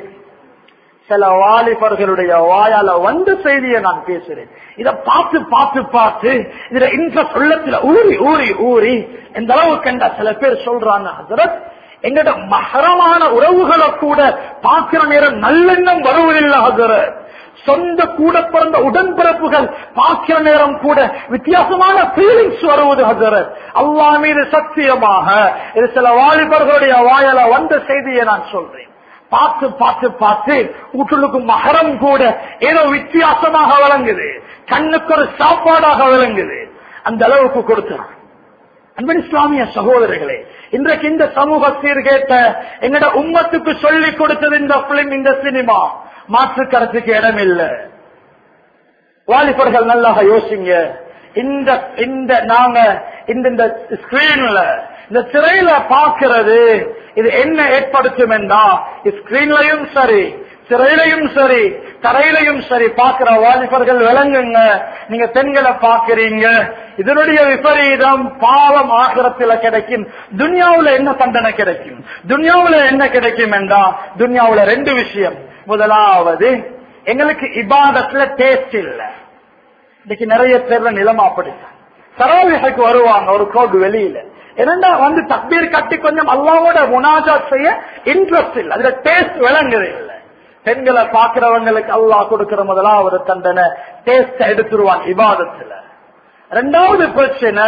சில வாலிபர்களுடைய வாயால வந்த செய்தியை நான் பேசுறேன் இத பார்த்து பார்த்து பார்த்து இதுல இன்ட்ரெஸ்ட் உள்ளத்துல ஊறி ஊறி ஊறி எந்த அளவுக்கு கண்டா சில பேர் சொல்றாங்க ஹசரத் எங்கட மகரமான உறவுகளை கூட பார்க்கிற நேரம் நல்லெண்ணம் வருவதில்லை ஹசரத் சொந்த கூட பிறந்த உடன்பிறப்புகள் பார்க்கிற நேரம் கூட வித்தியாசமான ஃபீலிங்ஸ் வருவது ஹசரத் அல்லா மீது சத்தியமாக இது சில வாலிபர்களுடைய வாயில வந்த செய்தியை நான் சொல்றேன் பார்த்து பார்த்து பார்த்து வீட்டுக்கு மகரம் கூட ஏதோ வித்தியாசமாக விளங்குது கண்ணுக்கு ஒரு சாப்பாடாக விளங்குது அந்த அளவுக்கு கொடுத்தான் அன்பின் இஸ்லாமிய சகோதரர்களே இன்றைக்கு இந்த சமூக சீர்கேட்ட எங்கட உம்மத்துக்கு சொல்லிக் கொடுத்தது இந்த பிலிம் இந்த சினிமா மாற்று கருத்துக்கு இடம் இல்லை வாலிபர்கள் நல்லா யோசிங்க இந்த இந்த நாங்க இந்த இந்த ஸ்கிரீன்ல இந்த திரையில பாக்குறது இது என்ன ஏற்படுத்தும் என்றா ஸ்கிரீன்லயும் சரி திரையிலையும் சரி தரையிலையும் சரி பாக்குற வாலிபர்கள் விளங்குங்க நீங்க பெண்களை பாக்குறீங்க இதனுடைய விபரீதம் பாவம் ஆகிரத்துல கிடைக்கும் துன்யாவுல என்ன தண்டனை கிடைக்கும் துன்யாவுல என்ன கிடைக்கும் என்றா துன்யாவுல ரெண்டு விஷயம் முதலாவது எங்களுக்கு இபாதத்துல டேஸ்ட் இல்ல இன்னைக்கு நிறைய பேர்ல நிலைமை அப்படித்தான் தராவிகளுக்கு வருவாங்க ஒரு கோடு வெளியில இரண்டா வந்து தக்பீர் கட்டி கொஞ்சம் அல்லாவோட முனாஜா செய்ய இன்ட்ரெஸ்ட் இல்ல அதுல டேஸ்ட் விளங்குது இல்ல பெண்களை பாக்குறவங்களுக்கு அல்லாஹ் கொடுக்கிற முதலாவது தண்டனை டேஸ்ட் எடுத்துருவான் இபாதத்துல ரெண்டாவது பிரச்சனை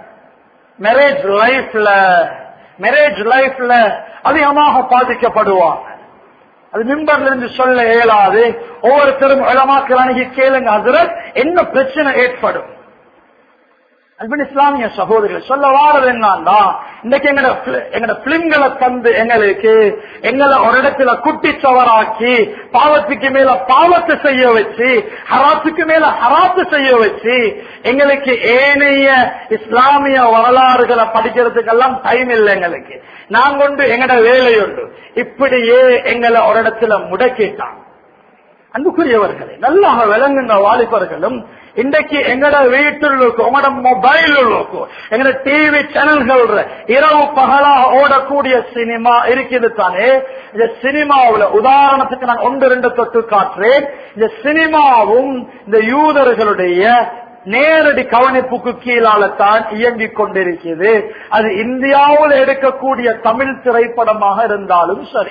மேரேஜ் லைஃப்ல மேரேஜ் லைஃப்ல அதிகமாக பாதிக்கப்படுவாங்க அது மிம்பர்ல இருந்து சொல்ல இயலாது ஒவ்வொருத்தரும் இளமாக்கள் அணுகி கேளுங்க அதுல என்ன பிரச்சனை ஏற்படும் அல்பின் இஸ்லாமிய சகோதரிகள் சொல்ல வாரது என்னன்னா இன்னைக்கு எங்கட எங்கட பிலிம்களை தந்து எங்களுக்கு எங்களை ஒரு இடத்துல குட்டி சவராக்கி பாவத்துக்கு மேல பாவத்தை செய்ய வச்சு ஹராத்துக்கு மேல ஹராத்து செய்ய வச்சு எங்களுக்கு ஏனைய இஸ்லாமிய வரலாறுகளை படிக்கிறதுக்கெல்லாம் டைம் இல்லை எங்களுக்கு நான் கொண்டு எங்கட வேலையுண்டு இப்படியே எங்களை ஒரு இடத்துல முடக்கிட்டான் அன்புக்குரியவர்களே நல்லா விளங்குங்க வாலிபர்களும் இன்றைக்கு எங்கட வீட்டில் இருக்கும் உங்களோட மொபைல் இருக்கும் எங்கட டிவி சேனல்கள் இரவு பகலாக ஓடக்கூடிய சினிமா இருக்குது தானே இந்த சினிமாவுல உதாரணத்துக்கு நான் ஒன்று ரெண்டு தொட்டு காட்டுறேன் இந்த சினிமாவும் இந்த யூதர்களுடைய நேரடி கவனிப்புக்கு கீழால தான் இயங்கிக் கொண்டிருக்கிறது அது இந்தியாவில் எடுக்கக்கூடிய தமிழ் திரைப்படமாக இருந்தாலும் சரி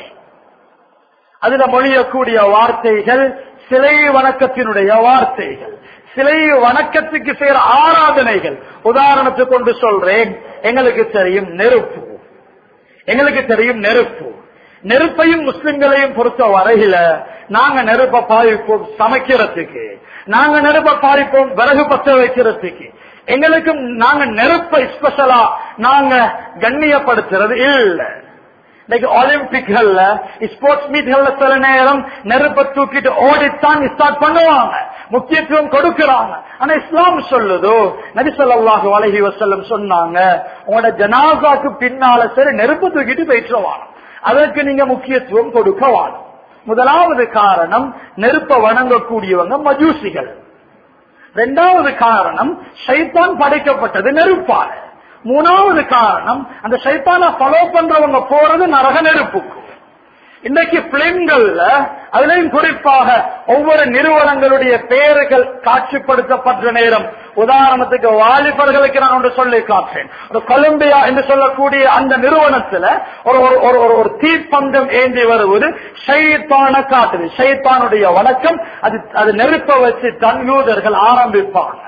அதுல மொழியக்கூடிய வார்த்தைகள் சிலை வணக்கத்தினுடைய வார்த்தைகள் சிலை வணக்கத்துக்கு செய்யற ஆராதனைகள் உதாரணத்துக்கு கொண்டு சொல்றேன் எங்களுக்கு தெரியும் நெருப்பு எங்களுக்கு தெரியும் நெருப்பு நெருப்பையும் முஸ்லிம்களையும் பொறுத்த வரையில நாங்க நெருப்ப பாவிப்போம் சமைக்கிறதுக்கு நாங்க நெருப்ப பாவிப்போம் விறகு பற்ற வைக்கிறதுக்கு எங்களுக்கும் நாங்க நெருப்பை ஸ்பெஷலா நாங்க கண்ணியப்படுத்துறது இல்லை இன்னைக்கு ஒலிம்பிக்கள்ல ஸ்போர்ட்ஸ் மீட்கள்ல சில நேரம் நெருப்பை தூக்கிட்டு ஓடித்தான் ஸ்டார்ட் பண்ணுவாங்க முக்கியத்துவம் கொடுக்கிறாங்க ஆனா இஸ்லாம் சொல்லுதோ நபி சொல்லாஹு அலஹி வசல்லம் சொன்னாங்க உங்களோட ஜனாசாக்கு பின்னால சரி நெருப்பு தூக்கிட்டு போயிட்டுருவாங்க அதற்கு நீங்க முக்கியத்துவம் கொடுக்க வாழும் முதலாவது காரணம் நெருப்ப வணங்கக்கூடியவங்க மஜூசிகள் இரண்டாவது காரணம் சைத்தான் படைக்கப்பட்டது நெருப்பால மூணாவது காரணம் அந்த சைத்தான ஃபாலோ பண்றவங்க போறது நரக நெருப்புக்கு இன்னைக்கு பிலிம்கள்ல அதுலயும் குறிப்பாக ஒவ்வொரு நிறுவனங்களுடைய பெயர்கள் காட்சிப்படுத்தப்பட்ட நேரம் உதாரணத்துக்கு வாலிபர்களுக்கு நான் ஒன்று சொல்லி காட்டேன் ஒரு கொலம்பியா என்று சொல்லக்கூடிய அந்த நிறுவனத்துல ஒரு ஒரு ஒரு ஒரு ஒரு தீப்பந்தம் ஏந்தி வருவது ஷைத்தான காட்டுது ஷைத்தானுடைய வணக்கம் அது அது நெருப்ப வச்சு தன் யூதர்கள் ஆரம்பிப்பாங்க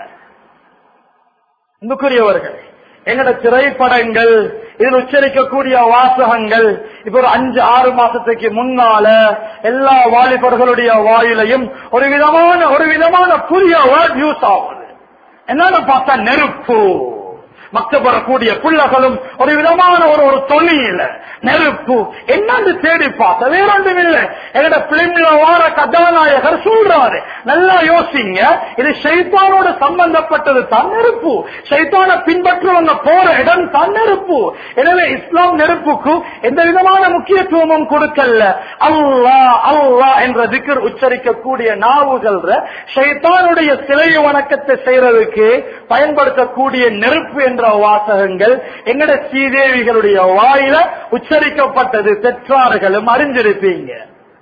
அன்புக்குரியவர்கள் எங்கட திரைப்படங்கள் இதில் உச்சரிக்கக்கூடிய வாசகங்கள் இப்ப ஒரு அஞ்சு ஆறு மாசத்துக்கு முன்னால எல்லா வாலிபர்களுடைய வாயிலையும் ஒரு விதமான ஒரு விதமான புதிய வேர்ட் யூஸ் ஆகுது என்னன்னு பார்த்தா நெருப்பு மக்கப்படக்கூடிய புள்ளகளும் ஒரு விதமான ஒரு ஒரு தொழில நெருப்பு என்னன்னு தேடி பார்த்த வேற ஒன்றும் இல்லை எங்கட பிலிம்ல வார கதாநாயகர் சொல்றாரு நல்லா யோசிங்க இது சைத்தானோட சம்பந்தப்பட்டது தான் நெருப்பு சைத்தான பின்பற்றுவங்க போற இடம் தான் நெருப்பு எனவே இஸ்லாம் நெருப்புக்கு எந்த விதமான முக்கியத்துவமும் கொடுக்கல அல்லா அல்லா என்ற திக்கர் உச்சரிக்கக்கூடிய நாவுகள் சைத்தானுடைய சிலை வணக்கத்தை செய்யறதுக்கு பயன்படுத்தக்கூடிய நெருப்பு என்ற வாசகங்கள் எங்கட ஸ்ரீதேவிகளுடைய வாயில உச்சரிக்கப்பட்டது பெற்றார்களும் அறிஞ்சிருப்பீங்க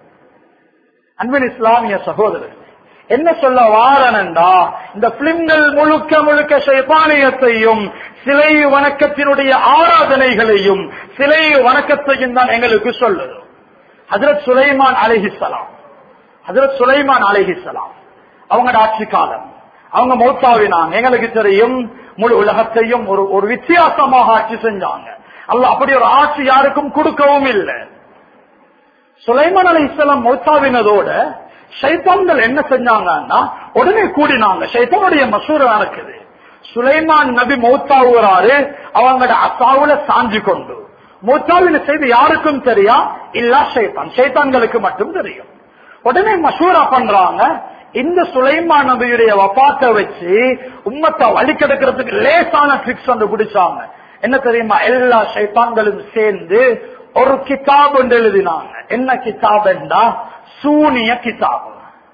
அன்பின் இஸ்லாமிய சகோதரர் என்ன சொல்ல வாரனண்டா இந்த பிலிம்கள் முழுக்க முழுக்க சைபானியத்தையும் சிலை வணக்கத்தினுடைய ஆராதனைகளையும் சிலை வணக்கத்தையும் தான் எங்களுக்கு சொல்லுது ஹசரத் சுலைமான் அலிஹிசலாம் ஹசரத் சுலைமான் அலிஹிசலாம் அவங்களோட ஆட்சி காலம் அவங்க மௌத்தாவினாங்க எங்களுக்கு தெரியும் முழு உலகத்தையும் ஒரு ஒரு வித்தியாசமாக ஆட்சி செஞ்சாங்க அல்ல அப்படி ஒரு ஆட்சி யாருக்கும் கொடுக்கவும் இல்லை சுலைமான் அலி இஸ்லாம் மௌத்தாவினதோட சைத்தான்கள் என்ன செஞ்சாங்கன்னா உடனே கூடினாங்க சைத்தானுடைய மசூர நடக்குது சுலைமான் நபி மௌத்தாவுறாரு அவங்களோட அசாவுல சாஞ்சு கொண்டு மௌத்தாவின செய்தி யாருக்கும் தெரியா இல்லா சைத்தான் சைத்தான்களுக்கு மட்டும் தெரியும் உடனே மசூரா பண்றாங்க இந்த சுலைமான் நபியுடைய வபாத்தை வச்சு உம்மத்தை வழிக்கெடுக்கிறதுக்கு லேசான ட்ரிக்ஸ் வந்து பிடிச்சாங்க என்ன தெரியுமா எல்லா சைத்தான்களும் சேர்ந்து ஒரு கிதாப் ஒன்று எழுதினாங்க என்ன கிதாப் என்றா சூனிய கிதாப்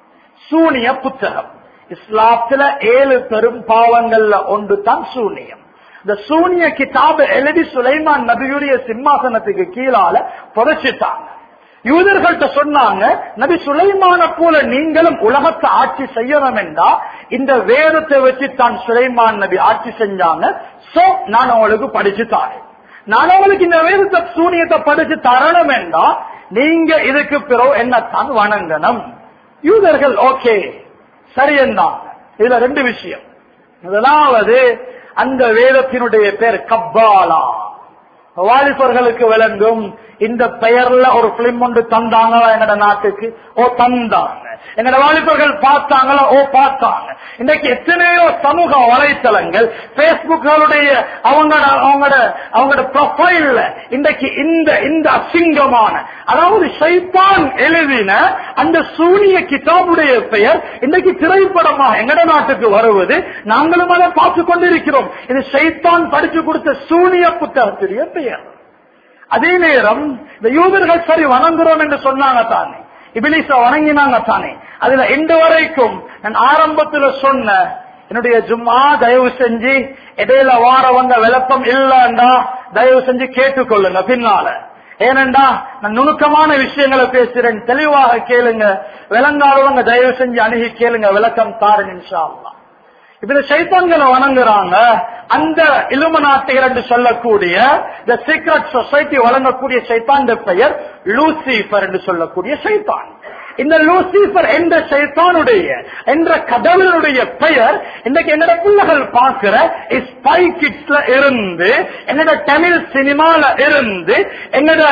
சூனிய புத்தகம் இஸ்லாத்துல ஏழு பெரும் பாவங்கள்ல ஒன்று தான் சூனியம் இந்த சூனிய கிதாப எழுதி சுலைமான் நபியுடைய சிம்மாசனத்துக்கு கீழால புதைச்சிட்டாங்க யூதர்கள்ட்ட சொன்னாங்க நபி சுலைமான போல நீங்களும் உலகத்தை ஆட்சி செய்யணும் என்றா இந்த வேதத்தை வச்சு தான் சுலைமான் நபி ஆட்சி செஞ்சாங்க சோ நான் உங்களுக்கு படிச்சு தாரேன் நான் உங்களுக்கு இந்த வேதத்தை சூனியத்தை படிச்சு தரணும் என்றா நீங்க இதுக்கு பிறகு என்னத்தான் வணங்கணும் யூதர்கள் ஓகே சரி என்றாங்க இதுல ரெண்டு விஷயம் முதலாவது அந்த வேதத்தினுடைய பேர் கப்பாலா வாலிபர்களுக்கு விளங்கும் இந்த பெயர்ல ஒரு பிலிம் ஒன்று தந்தாங்களா எங்கட நாட்டுக்கு ஓ தந்தாங்க எங்கட வாலிபர்கள் பார்த்தாங்களா ஓ பார்த்தாங்க இன்னைக்கு எத்தனையோ சமூக வலைத்தளங்கள் பேஸ்புக்களுடைய அவங்க அவங்களோட அவங்களோட ப்ரொஃபைல்ல இன்றைக்கு இந்த இந்த அசிங்கமான அதாவது ஷைத்தான் எழுதின அந்த சூனிய கிதாபுடைய பெயர் இன்றைக்கு திரைப்படமாக எங்கட நாட்டுக்கு வருவது நாங்களும் அதை பார்த்து கொண்டிருக்கிறோம் இது ஷைத்தான் படிச்சு கொடுத்த சூனிய புத்தகத்துடைய பெயர் அதே நேரம் இந்த யூதர்கள் சரி வணங்குறோம் என்று சொன்னாங்க தானே இபிலிச வணங்கினாங்க தானே அதுல இன்று வரைக்கும் நான் ஆரம்பத்துல சொன்ன என்னுடைய ஜும்மா தயவு செஞ்சு இடையில வாரவங்க விளப்பம் இல்லண்டா தயவு செஞ்சு கேட்டுக்கொள்ளுங்க பின்னால ஏனண்டா நான் நுணுக்கமான விஷயங்களை பேசுறேன் தெளிவாக கேளுங்க விளங்காதவங்க தயவு செஞ்சு அணுகி கேளுங்க விளக்கம் தாருங்க இன்ஷா அல்லாஹ் இப்ப இந்த சைத்தான்களை வணங்குறாங்க அந்த இலுமநாட்டிகள் என்று சொல்லக்கூடிய இந்த சீக்ரெட் சொசைட்டி வழங்கக்கூடிய சைத்தான் பெயர் லூசிபர் என்று சொல்லக்கூடிய சைத்தான் இந்த லூசிபர் என்ற சைத்தானுடைய என்ற கடவுளுடைய பெயர் இன்றைக்கு என்னோட பிள்ளைகள் பார்க்கிற ஸ்பை கிட்ஸ்ல இருந்து என்னோட தமிழ் சினிமால இருந்து என்னோட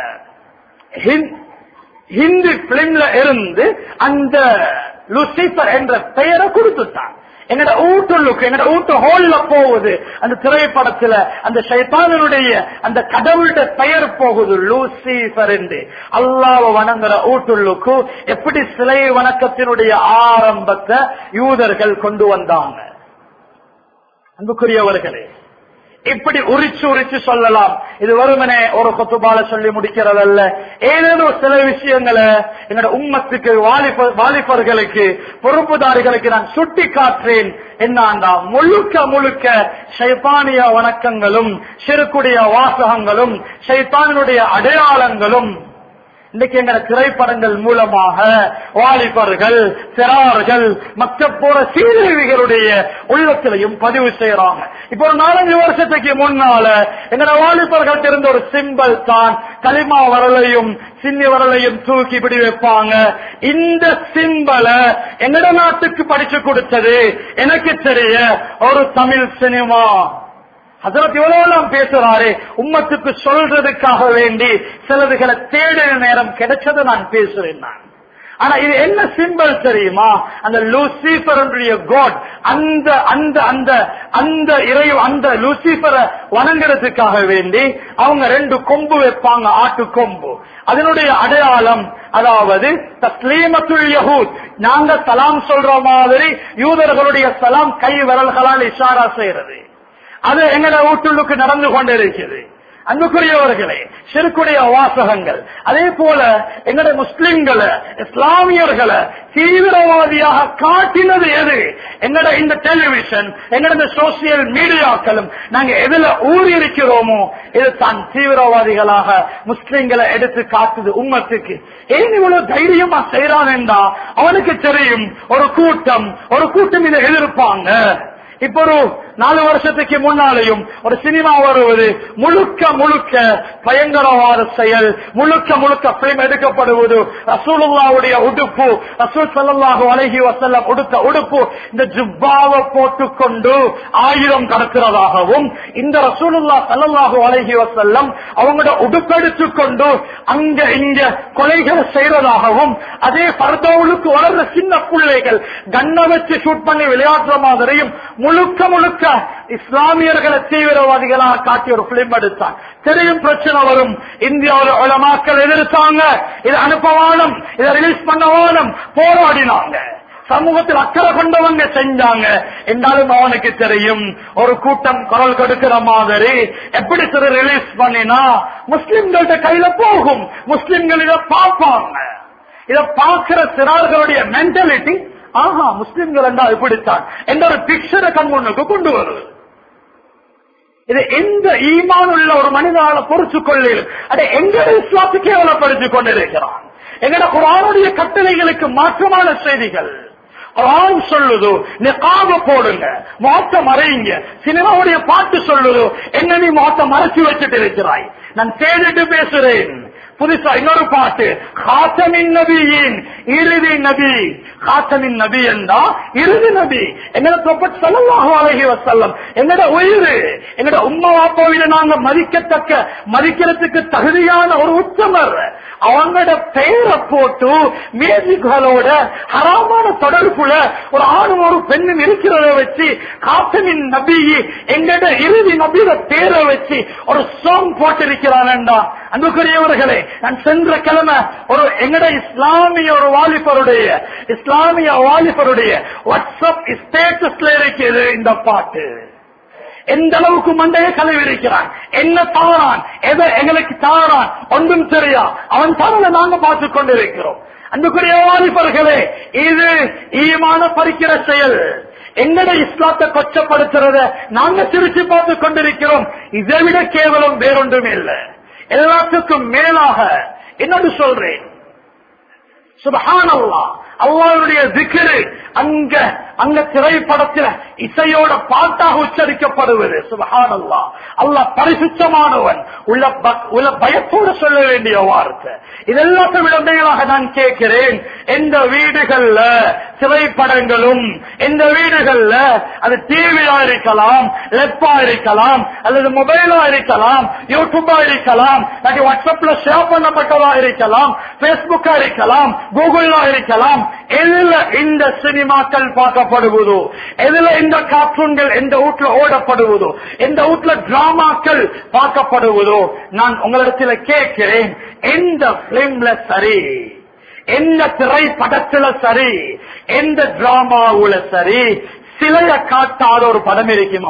ஹிந்தி பிலிம்ல இருந்து அந்த லூசிபர் என்ற பெயரை கொடுத்துட்டான் எங்கட ஊட்டுள்ளுக்கு எங்கட ஊட்டு ஹோல்ல போகுது அந்த திரைப்படத்துல அந்த சைத்தானனுடைய அந்த கடவுளுடைய பெயர் போகுது லூசிபர் என்று அல்லாவ வணங்குற ஊட்டுள்ளுக்கு எப்படி சிலை வணக்கத்தினுடைய ஆரம்பத்தை யூதர்கள் கொண்டு வந்தாங்க அன்புக்குரியவர்களே இப்படி உரிச்சு உரிச்சு சொல்லலாம் இது வருமனே ஒரு கொத்துபால சொல்லி முடிக்கிறதல்ல ஏதேனும் சில விஷயங்களை என்னோட உம்மத்துக்கு வாலிப வாலிபர்களுக்கு பொறுப்புதாரிகளுக்கு நான் சுட்டி காட்டுறேன் என்னாண்டா முழுக்க முழுக்க சைத்தானிய வணக்கங்களும் சிறுக்குடைய வாசகங்களும் சைத்தானினுடைய அடையாளங்களும் இன்னைக்கு எங்க திரைப்படங்கள் மூலமாக வாலிபர்கள் சிறார்கள் மற்ற போற சீரழிவுகளுடைய உள்ளத்திலையும் பதிவு செய்யறாங்க இப்போ ஒரு நாலஞ்சு வருஷத்துக்கு முன்னால எங்க வாலிபர்கள் இருந்த ஒரு சிம்பல் தான் களிமா வரலையும் சின்னி வரலையும் தூக்கி பிடி வைப்பாங்க இந்த சிம்பலை எங்கட நாட்டுக்கு படிச்சு கொடுத்தது எனக்கு தெரிய ஒரு தமிழ் சினிமா அதற்கு இவ்வளவு பேசுறாரு உம்மத்துக்கு சொல்றதுக்காக வேண்டி சிலதுகளை தேடின நேரம் கிடைச்சதை நான் பேசுறேன் நான் ஆனா இது என்ன சிம்பிள் தெரியுமா அந்த லூசிபர் காட் அந்த அந்த அந்த அந்த இறை அந்த லூசிபரை வணங்குறதுக்காக வேண்டி அவங்க ரெண்டு கொம்பு வைப்பாங்க ஆட்டு கொம்பு அதனுடைய அடையாளம் அதாவது தஸ்லீமத்துல் யஹூத் நாங்க சலாம் சொல்ற மாதிரி யூதர்களுடைய சலாம் கை விரல்களால் இஷாரா செய்யறது அது எங்கட வீட்டுள்ளுக்கு நடந்து கொண்டிருக்கிறது அன்புக்குரியவர்களே சிறுக்குடைய வாசகங்கள் அதே போல எங்கட முஸ்லிம்களை இஸ்லாமியர்களை தீவிரவாதியாக காட்டினது எது எங்கட இந்த டெலிவிஷன் எங்கட இந்த சோசியல் மீடியாக்களும் நாங்க எதுல ஊறி இருக்கிறோமோ இது தான் தீவிரவாதிகளாக முஸ்லிம்களை எடுத்து காட்டுது உம்மத்துக்கு ஏன் இவ்வளவு தைரியமா செய்யறான் என்றா அவனுக்கு தெரியும் ஒரு கூட்டம் ஒரு கூட்டம் இதை எதிர்ப்பாங்க இப்ப ஒரு நாலு வருஷத்துக்கு முன்னாலேயும் ஒரு சினிமா வருவது முழுக்க முழுக்க பயங்கரவாத செயல் முழுக்க முழுக்க பிலிம் எடுக்கப்படுவது ரசூலுல்லாவுடைய உடுப்பு ரசூல் சல்லாஹு அழகி வசல்லம் உடுத்த உடுப்பு இந்த ஜுப்பாவை போட்டுக்கொண்டு ஆயுதம் கடக்கிறதாகவும் இந்த ரசூலுல்லா சல்லாஹு அழகி வசல்லம் அவங்களோட உடுப்பெடுத்துக் கொண்டு அங்க இங்க கொலைகள் செய்யறதாகவும் அதே பர்தவுளுக்கு வளர்ற சின்ன பிள்ளைகள் கண்ணை வச்சு ஷூட் பண்ணி விளையாடுற மாதிரியும் முழுக்க முழுக்க இஸ்லாமியர்களை தீவிரவாதிகளாக காட்டி ஒரு பிலிம் எடுத்தான் தெரியும் பிரச்சனை வரும் இந்தியாவில் உலமாக்கள் எதிர்த்தாங்க இதை அனுப்பவானம் இதை ரிலீஸ் பண்ணவானம் போராடினாங்க சமூகத்தில் அக்கறை கொண்டவங்க செஞ்சாங்க என்றாலும் அவனுக்கு தெரியும் ஒரு கூட்டம் குரல் கொடுக்கிற மாதிரி எப்படி சிறு ரிலீஸ் பண்ணினா முஸ்லிம்கள்ட்ட கையில போகும் முஸ்லிம்கள் இதை பார்ப்பாங்க இதை பார்க்கிற சிறார்களுடைய மென்டாலிட்டி ஆஹா முஸ்லிம்கள் என்றா இப்படித்தான் என்ற ஒரு பிக்சரை கண் முன்னுக்கு கொண்டு வருது இது எந்த ஈமான் உள்ள ஒரு மனிதனால பொறுத்து கொள்ளையில் அதை எங்க இஸ்லாத்து கேவலப்படுத்திக் கொண்டிருக்கிறான் எங்கட குரானுடைய கட்டளைகளுக்கு மாற்றமான செய்திகள் குரான் சொல்லுதோ நிகாப போடுங்க மொத்த மறையுங்க சினிமாவுடைய பாட்டு சொல்லுதோ என்ன நீ மொத்த மறைச்சு வச்சுட்டு இருக்கிறாய் நான் தேடிட்டு பேசுறேன் புதுசா இன்னொரு பாட்டு காத்தமின் நபியின் இறுதி நபி காத்தமின் நபி என்றா இறுதி நபி எங்கட தொப்பட் சல்லாஹு அலஹி வசல்லம் எங்கட உயிர் எங்கட உம்மா வாப்பாவில நாங்க மதிக்கத்தக்க மதிக்கிறதுக்கு தகுதியான ஒரு உத்தமர் அவங்களோட பெயரை போட்டு மியூசிக்களோட ஹராமான தொடர்புல ஒரு ஆணும் ஒரு பெண்ணும் இருக்கிறத வச்சு காத்தமின் நபி எங்கட இறுதி நபியோட பேரை வச்சு ஒரு சாங் போட்டிருக்கிறான்டா அன்புக்குரியவர்களே நான் சென்ற கிழமை ஒரு எங்கட இஸ்லாமிய ஒரு வாலிபருடைய இஸ்லாமிய வாலிபருடைய வாட்ஸ்அப் ஸ்டேட்டஸ்ல இருக்கிறது இந்த பாட்டு எந்த அளவுக்கு மண்டையை கலவி இருக்கிறான் என்ன தாரான் எதை எங்களுக்கு தாரான் ஒன்றும் தெரியா அவன் தரல நாங்க பார்த்து கொண்டிருக்கிறோம் அன்புக்குரிய வாலிபர்களே இது ஈமான பறிக்கிற செயல் எங்கட இஸ்லாத்தை கொச்சப்படுத்துறத நாங்க சிரிச்சு பார்த்து கொண்டிருக்கிறோம் இதை விட கேவலம் வேறொன்றும் இல்லை எல்லாத்துக்கும் மேலாக என்னோடு சொல்றேன் சுபஹான் அல்லா அல்லாவுடைய திக்ரு அங்க அங்க திரைப்படத்தில் இசையோட பாட்டாக உச்சரிக்கப்படுவது சுபஹான் அல்லா அல்லாஹ் பரிசுத்தமானவன் உள்ள ப- உள்ள பயத்தோடு சொல்ல வேண்டிய வார்த்தை இதெல்லாத்தையும் விட மேலாக நான் கேட்கிறேன் எந்த வீடுகள்ல திரைப்படங்களும் எந்த வீடுகள்ல அது டிவியா இருக்கலாம் லெப்பா இருக்கலாம் அல்லது மொபைலா இருக்கலாம் யூடியூபா இருக்கலாம் இல்லாட்டி வாட்ஸ்அப்ல ஷேர் பண்ணப்பட்டதா இருக்கலாம் பேஸ்புக்கா இருக்கலாம் கூகுளா இருக்கலாம் எதுல இந்த சினிமாக்கள் பார்க்கப்படுவதோ எதுல இந்த கார்ட்டூன்கள் எந்த வீட்டுல ஓடப்படுவதோ எந்த வீட்டுல டிராமாக்கள் பார்க்கப்படுவதோ நான் உங்களிடத்துல கேட்கிறேன் எந்த பிலிம்ல சரி எந்த திரைப்படத்துல சரி எந்த டிராமாவுல சரி சிலைய காட்டாத ஒரு படம் இருக்குமா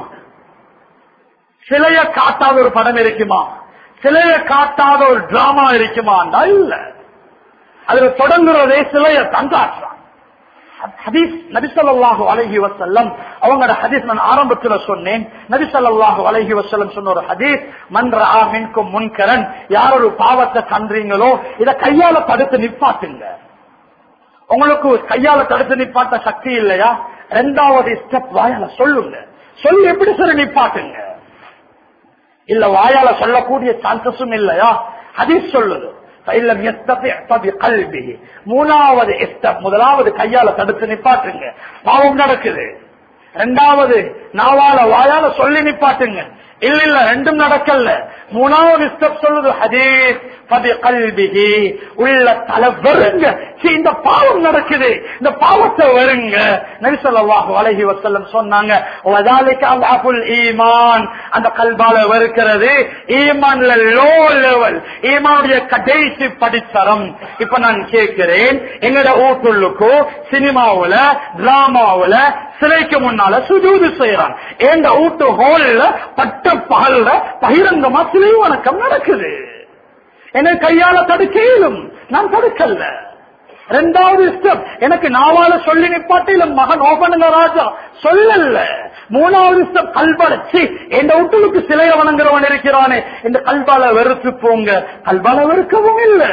சிலைய காட்டாத ஒரு படம் இருக்குமா சிலைய காட்டாத ஒரு டிராமா இருக்குமா இல்ல அதுல தொடங்குறதே சிலைய தங்காற்றான் ஹதீஸ் நபிசல்லாஹு அலஹி வசல்லம் அவங்களோட ஹதீஸ் நான் ஆரம்பத்துல சொன்னேன் நபிசல்லாஹு அலஹி வசல்லம் சொன்ன ஒரு ஹதீஸ் மன்ற மின்கும் முன்கரன் யார் ஒரு பாவத்தை கன்றீங்களோ இத கையால தடுத்து நிப்பாட்டுங்க உங்களுக்கு கையால தடுத்து நிப்பாட்ட சக்தி இல்லையா ரெண்டாவது ஸ்டெப் வாயால சொல்லுங்க சொல்லி எப்படி சரி நிப்பாட்டுங்க இல்ல வாயால சொல்லக்கூடிய சான்சஸும் இல்லையா ஹதீஸ் சொல்லுது فإلم يستطع فبقلبه. மூணாவது ஸ்டெப் முதலாவது கையால தடுத்து நிப்பாட்டுங்க பாவம் நடக்குது ரெண்டாவது நாவால வாயால சொல்லி நிப்பாட்டுங்க இல்ல இல்ல ரெண்டும் நடக்கல மூணாவது ஸ்டெப் சொல்லுது ஹதீஸ் பதி கல்விகி உள்ள தலை வருங்க சீ, இந்த பாவம் நடக்குது இந்த பாவத்தை வருங்க நரிசல்லாஹு அலஹி வசல்லம் சொன்னாங்க "வதாலிக அல்லாஹுல் ஈமான் அந்த கல்பால வருகிறது ஈமான்ல லோ லெவல் ஈமானுடைய கடைசி படித்தரம் இப்ப நான் கேட்கிறேன் எங்கட ஊட்டுள்ளுக்கோ சினிமாவுல டிராமாவுல சிலைக்கு முன்னால சுஜூது செய்யறான் எங்க வீட்டு ஹோல்ல பட்ட பகல்ல பகிரங்கமா சிலை வணக்கம் நடக்குது என்னை கையால தடுக்க இயலும் நான் தடுக்கல ரெண்டாவது ஸ்டெப் எனக்கு நாவால சொல்லி நிப்பாட்டில மகன் ஓபனுங்க ராஜா சொல்லல மூணாவது ஸ்டெப் கல்பாலச்சி எந்த வீட்டுக்கு சிலைய வணங்குறவன் இருக்கிறானே இந்த கல்பால வெறுத்து போங்க கல்பால வெறுக்கவும் இல்லை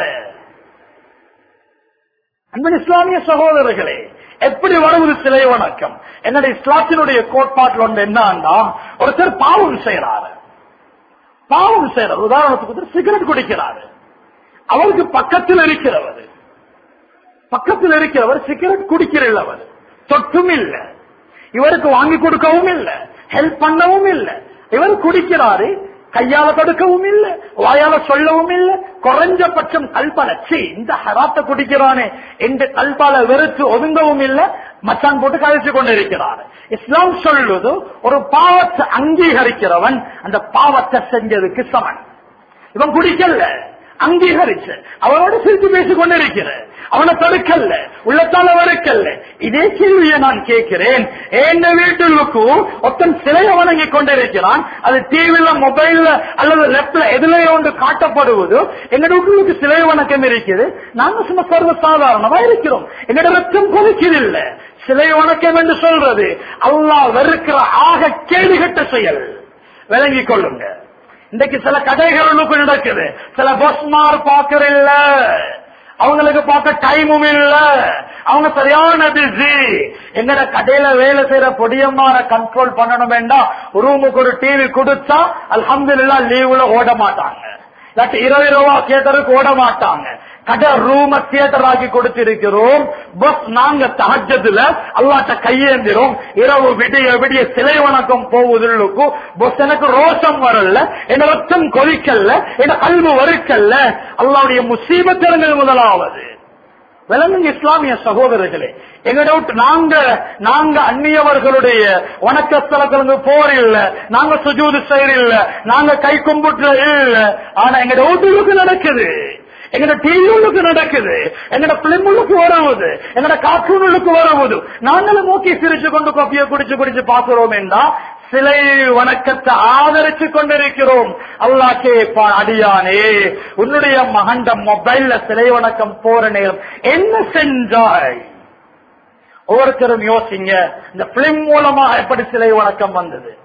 அன்பன் இஸ்லாமிய சகோதரர்களே எப்படி வருவது சிலை வணக்கம் என்னுடைய இஸ்லாத்தினுடைய கோட்பாட்டில் ஒன்று என்னன்னா ஒருத்தர் பாவம் செய்யறாரு பாவம் செய்யறார் உதாரணத்துக்கு ஒருத்தர் சிகரெட் குடிக்கிறாரு அவருக்கு பக்கத்தில் இருக்கிறவர் பக்கத்தில் இருக்கிறவர் சிகரெட் குடிக்கிறவர் தொட்டும் இல்ல இவருக்கு வாங்கி கொடுக்கவும் இல்ல ஹெல்ப் பண்ணவும் இல்ல இவர் குடிக்கிறாரு கையால தடுக்கவும் இல்ல வாயால சொல்லவும் இல்ல குறைஞ்சபட்சம் கல்பால சீ இந்த ஹராத்த குடிக்கிறானே என்று கல்பால வெறுத்து ஒதுங்கவும் இல்ல மச்சான் போட்டு கழிச்சு கொண்டிருக்கிறார் இஸ்லாம் சொல்லுது ஒரு பாவத்தை அங்கீகரிக்கிறவன் அந்த பாவத்தை செஞ்சதுக்கு சமன் இவன் குடிக்கல அங்கீகரிச்ச அவனோட சிரித்து பேசிக் கொண்டிருக்கிற அவனை தடுக்கல்ல உள்ளத்தால வறுக்கல்ல இதே கேள்வியை நான் கேட்கிறேன் எந்த வீட்டுக்கு ஒருத்தன் சிலையை வணங்கி கொண்டிருக்கிறான் அது டிவில மொபைல்ல அல்லது லெப்ட்ல எதுலயோ ஒன்று காட்டப்படுவது எங்க வீட்டுக்கு சிலை வணக்கம் இருக்குது நாங்க சும்மா சர்வ சாதாரணமா இருக்கிறோம் எங்கட ரத்தம் கொதிக்கிறதில்ல சிலை வணக்கம் என்று சொல்றது அல்லாஹ் வெறுக்கிற ஆக கேடுகட்ட செயல் விளங்கிக் கொள்ளுங்க இன்றைக்கு சில கதைகளுக்கு நடக்குது சில பஸ்மார் பாக்குறில்ல அவங்களுக்கு பார்க்க டைமும் இல்ல அவங்க சரியான பிஸி எங்கட கடையில வேலை செய்யற பொடியம்மார கண்ட்ரோல் பண்ணணும் வேண்டாம் ரூமுக்கு ஒரு டிவி கொடுத்தா அல்ஹம்துலில்லா லீவுல ஓட மாட்டாங்க இல்லாட்டி இருபது ரூபா தியேட்டருக்கு ஓட மாட்டாங்க கடை ரூம தியேட்டர் ஆக்கி கொடுத்திருக்கிறோம் பஸ் நாங்க தகஜத்துல அல்லாட்ட கையேந்திரும் இரவு விடிய விடிய சிலை வணக்கம் போவதுள்ளுக்கும் பஸ் எனக்கு ரோஷம் வரல என் ரத்தம் கொதிக்கல்ல என் கல்வி வறுக்கல்ல அல்லாவுடைய முசீபத்திறங்கள் முதலாவது விளங்குங்க இஸ்லாமிய சகோதரர்களே எங்க டவுட் நாங்க நாங்க அந்நியவர்களுடைய வணக்க ஸ்தலங்களுக்கு போர் இல்ல நாங்க சுஜூது செயல் இல்ல நாங்க கை கும்பிட்டு இல்ல ஆனா எங்க டவுட்டுகளுக்கு நடக்குது எங்கட டிவிகளுக்கு நடக்குது எங்கட பிள்ளைங்களுக்கு வரவுது எங்கட கார்ட்டூனுக்கு வரவுது நாங்களும் நோக்கி சிரிச்சு கொண்டு கொப்பியை குடிச்சு குடிச்சு பாக்குறோம் என்றா சிலை வணக்கத்தை ஆதரிச்சு கொண்டிருக்கிறோம் அல்லா கேப்பா அடியானே உன்னுடைய மகண்ட மொபைல்ல சிலை வணக்கம் போற நேரம் என்ன செஞ்சாய் ஒவ்வொருத்தரும் யோசிங்க இந்த பிலிம் மூலமா எப்படி சிலை வணக்கம் வந்தது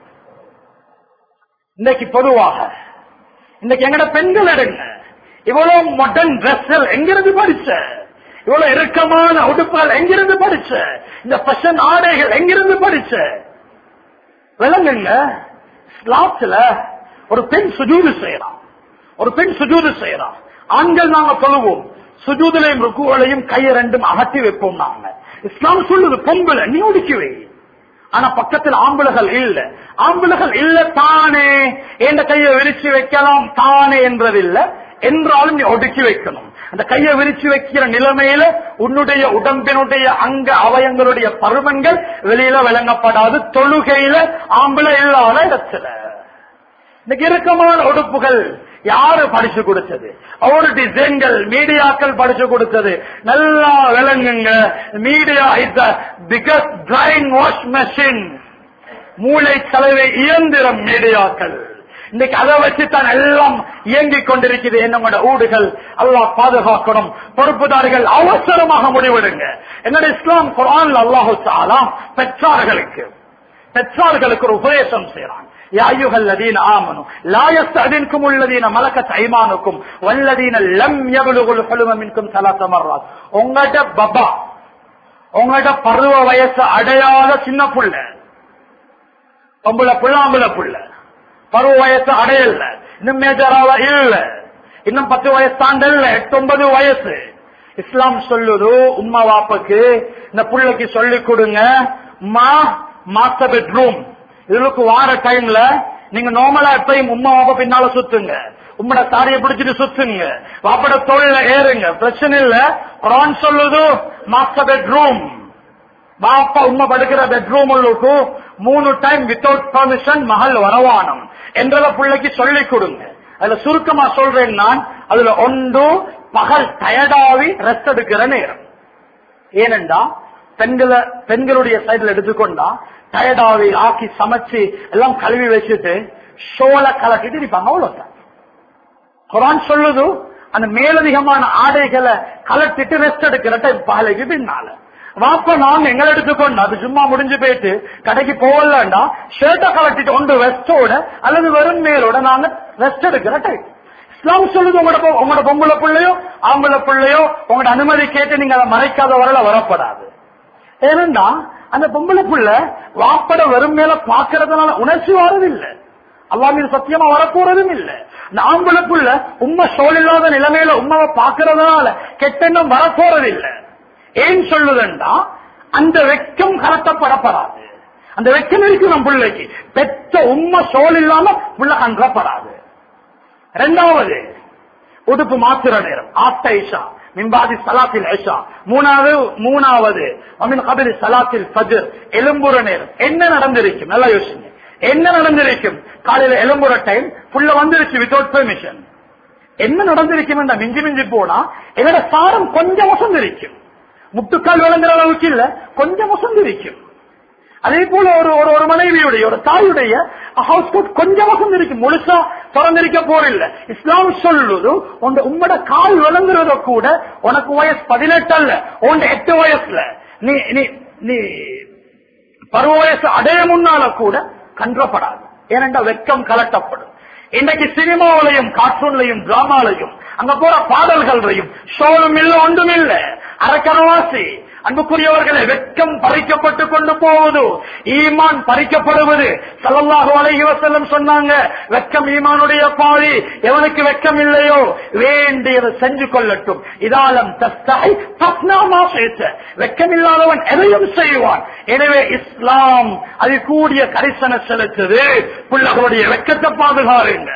இன்னைக்கு பொதுவாக இன்னைக்கு எங்கட பெண்கள் எடுங்க இவ்வளவு மாடர்ன் ட்ரெஸ்ஸல் எங்கிருந்து படிச்ச இவ்வளவு இறுக்கமான உடுப்புகள் எங்கிருந்து படிச்ச இந்த ஃபேஷன் ஆடைகள் எங்கிருந்து படிச்ச விளங்குங்க ஸ்லாப்ஸ்ல ஒரு பெண் சுஜூது செய்யலாம் ஒரு பெண் சுஜூது செய்யலாம் ஆண்கள் நாங்க சொல்லுவோம் சுஜூதிலையும் ருக்குவலையும் கையை ரெண்டும் அகட்டி வைப்போம் நாங்க இஸ்லாம் சொல்லுது பொம்பளை நீ ஒடுக்கி வை ஆனா பக்கத்தில் ஆம்பளைகள் இல்ல ஆம்பளைகள் இல்ல தானே எந்த கையை விரிச்சு வைக்கலாம் தானே என்றதில்லை என்றாலும் நீ ஒடுக்கி வைக்கணும் அந்த கையை விரிச்சு வைக்கிற நிலைமையில உன்னுடைய உடம்பினுடைய அங்க அவயங்களுடைய பருவங்கள் வெளியில விளங்கப்படாது தொழுகையில ஆம்பளை இல்லாத இடத்துல இன்னைக்கு இறுக்கமான உடுப்புகள் யாரு படிச்சு கொடுத்தது ஒரு டிசைன்கள் மீடியாக்கள் படிச்சு கொடுத்தது நல்லா விளங்குங்க media is the biggest brain wash machine மூளை சலவை இயந்திரம் மீடியாக்கள் இன்னைக்கு அதை வச்சுத்தான் எல்லாம் இயங்கிக் கொண்டிருக்கிறது என்னோட ஊடுகள் அல்லாஹ் பாதுகாக்கணும் பொறுப்புதாரிகள் அவசரமாக முடிவெடுங்க என்னோட இஸ்லாம் குரான் அல்லாஹு தாலா பெற்றார்களுக்கு பெற்றார்களுக்கு ஒரு உபதேசம் செய்யறான் يا أيها الذين آمنوا لا يستأذنكم الذين ملكت أيمانكم والذين لم يبلغوا الحلم منكم ثلاث مرات உங்கட பபா உங்கட பருவ வயசு அடையாத சின்ன புள்ள பொம்பளை புள்ள ஆம்பளை புள்ள பருவ வயசு அடையல இன்னும் மேஜராவ இல்ல இன்னும் பத்து வயசு தாண்டல்ல எட்டு ஒன்பது வயசு இஸ்லாம் சொல்லுது உம்மா வாப்புக்கு இந்த புள்ளைக்கு சொல்லி கொடுங்க மா மாஸ்டர் பெட்ரூம் இதுக்கு வார டைம்ல நீங்க நார்மலா எப்பயும் உம்மா வாப்பா பின்னால சுத்துங்க உம்மட தாடியை பிடிச்சிட்டு சுத்துங்க வாப்பட தொழில ஏறுங்க பிரச்சனை இல்ல குரான் சொல்லுது மாஸ்டர் பெட்ரூம் பாப்பா உண்மை படுக்கிற பெட்ரூம் உள்ளுக்கு மூணு டைம் வித்தவுட் பர்மிஷன் மகள் வரவானம் என்றத பிள்ளைக்கு சொல்லிக் கொடுங்க அதுல சுருக்கமா சொல்றேன் நான் அதுல ஒன்று பகல் டயர்டாவி ரெஸ்ட் எடுக்கிற நேரம் ஏனென்றா பெண்களை பெண்களுடைய சைடுல எடுத்துக்கொண்டா டயர்டாவி ஆக்கி சமைச்சு எல்லாம் கழுவி வச்சுட்டு ஷோல கலட்டிட்டு இருப்பாங்க அவ்வளவுதான் குரான் சொல்லுது அந்த மேலதிகமான ஆடைகளை கலட்டிட்டு ரெஸ்ட் எடுக்கிற டைம் பகலைக்கு பின்னால வாப்ப நாங்க எங்களை எடுத்துக்கொண்டு அது சும்மா முடிஞ்சு போயிட்டு கடைக்கு போகலண்டா ஷர்ட்டை கலட்டிட்டு ஒன்று வெஸ்டோட அல்லது வெறும் மேலோட நாங்க ரெஸ்ட் எடுக்கிற டைம் இஸ்லாம் சொல்லுது உங்களோட பொ- உங்களோட பொம்பளை பிள்ளையோ ஆம்பளை பிள்ளையோ உங்களோட அனுமதி கேட்டு நீங்க அதை மறைக்காத வரல வரப்படாது ஏனென்றா அந்த பொம்பளை புள்ள வாப்பட வெறும் மேல பாக்குறதுனால உணர்ச்சி வரதில்லை அல்லா மீது சத்தியமா வரப்போறதும் இல்ல இந்த ஆம்பளை புள்ள உண்மை சோல் இல்லாத நிலைமையில உண்மாவை பாக்குறதுனால கெட்டெண்ணம் வரப்போறது இல்ல ஏன் சொல்லுதுண்டா அந்த வெக்கம் கலட்டப்படப்படாது அந்த வெக்கம் இருக்கு நம் பிள்ளைக்கு பெற்ற உண்மை சோல் இல்லாம புள்ள கன்றப்படாது ரெண்டாவது உடுப்பு மாத்திர நேரம் ஆத்த ஐஷா மின்பாதி சலாத்தில் ஐஷா மூணாவது மூணாவது அமின் கபிரி சலாத்தில் ஃபஜர் எலும்புற நேரம் என்ன நடந்திருக்கும் நல்லா யோசிங்க என்ன நடந்திருக்கும் காலையில எலும்புற டைம் புள்ள வந்துருச்சு வித்தவுட் பெர்மிஷன் என்ன நடந்திருக்கும் என்ற மிஞ்சி மிஞ்சி போனா என்னோட சாரம் கொஞ்சம் வசந்திருக்கும் முட்டுக்கால் விளங்குற அளவுக்கு இல்ல கொஞ்சம் வசந்திருக்கும் அதே போல ஒரு ஒரு ஒரு மனைவியுடைய ஒரு தாயுடைய ஹவுஸ் கோட் கொஞ்சம் வசந்திருக்கும் முழுசா திறந்திருக்க போறில்ல இஸ்லாம் சொல்லுது உங்க உங்களோட கால் விளங்குறத கூட உனக்கு வயசு பதினெட்டு அல்ல உன் எட்டு வயசுல நீ நீ நீ பருவ வயசு அடைய முன்னால கூட கன்றப்படாது ஏனென்றா வெக்கம் கலட்டப்படும் இன்னைக்கு சினிமாவிலையும் கார்ட்டூன்லையும் டிராமாலையும் அங்க போற பாடல்களையும் ஷோலும் இல்ல ஒன்றும் இல்ல அரக்கரவாசி அன்புக்குரியவர்களை வெட்கம் பறிக்கப்பட்டு கொண்டு போவது ஈமான் பறிக்கப்படுவது சல்லல்லாஹு அலைஹி வஸல்லம் சொன்னாங்க வெட்கம் ஈமானுடைய பாதி எவனுக்கு வெட்கம் இல்லையோ வேண்டியதை செஞ்சு கொள்ளட்டும் இதாலம் தஸ்தாய் தஸ்னாமா பேச வெட்கம் இல்லாதவன் எதையும் செய்வான் எனவே இஸ்லாம் அது கூடிய கரிசன செலுத்துது பிள்ளைகளுடைய வெட்கத்தை பாதுகாருங்க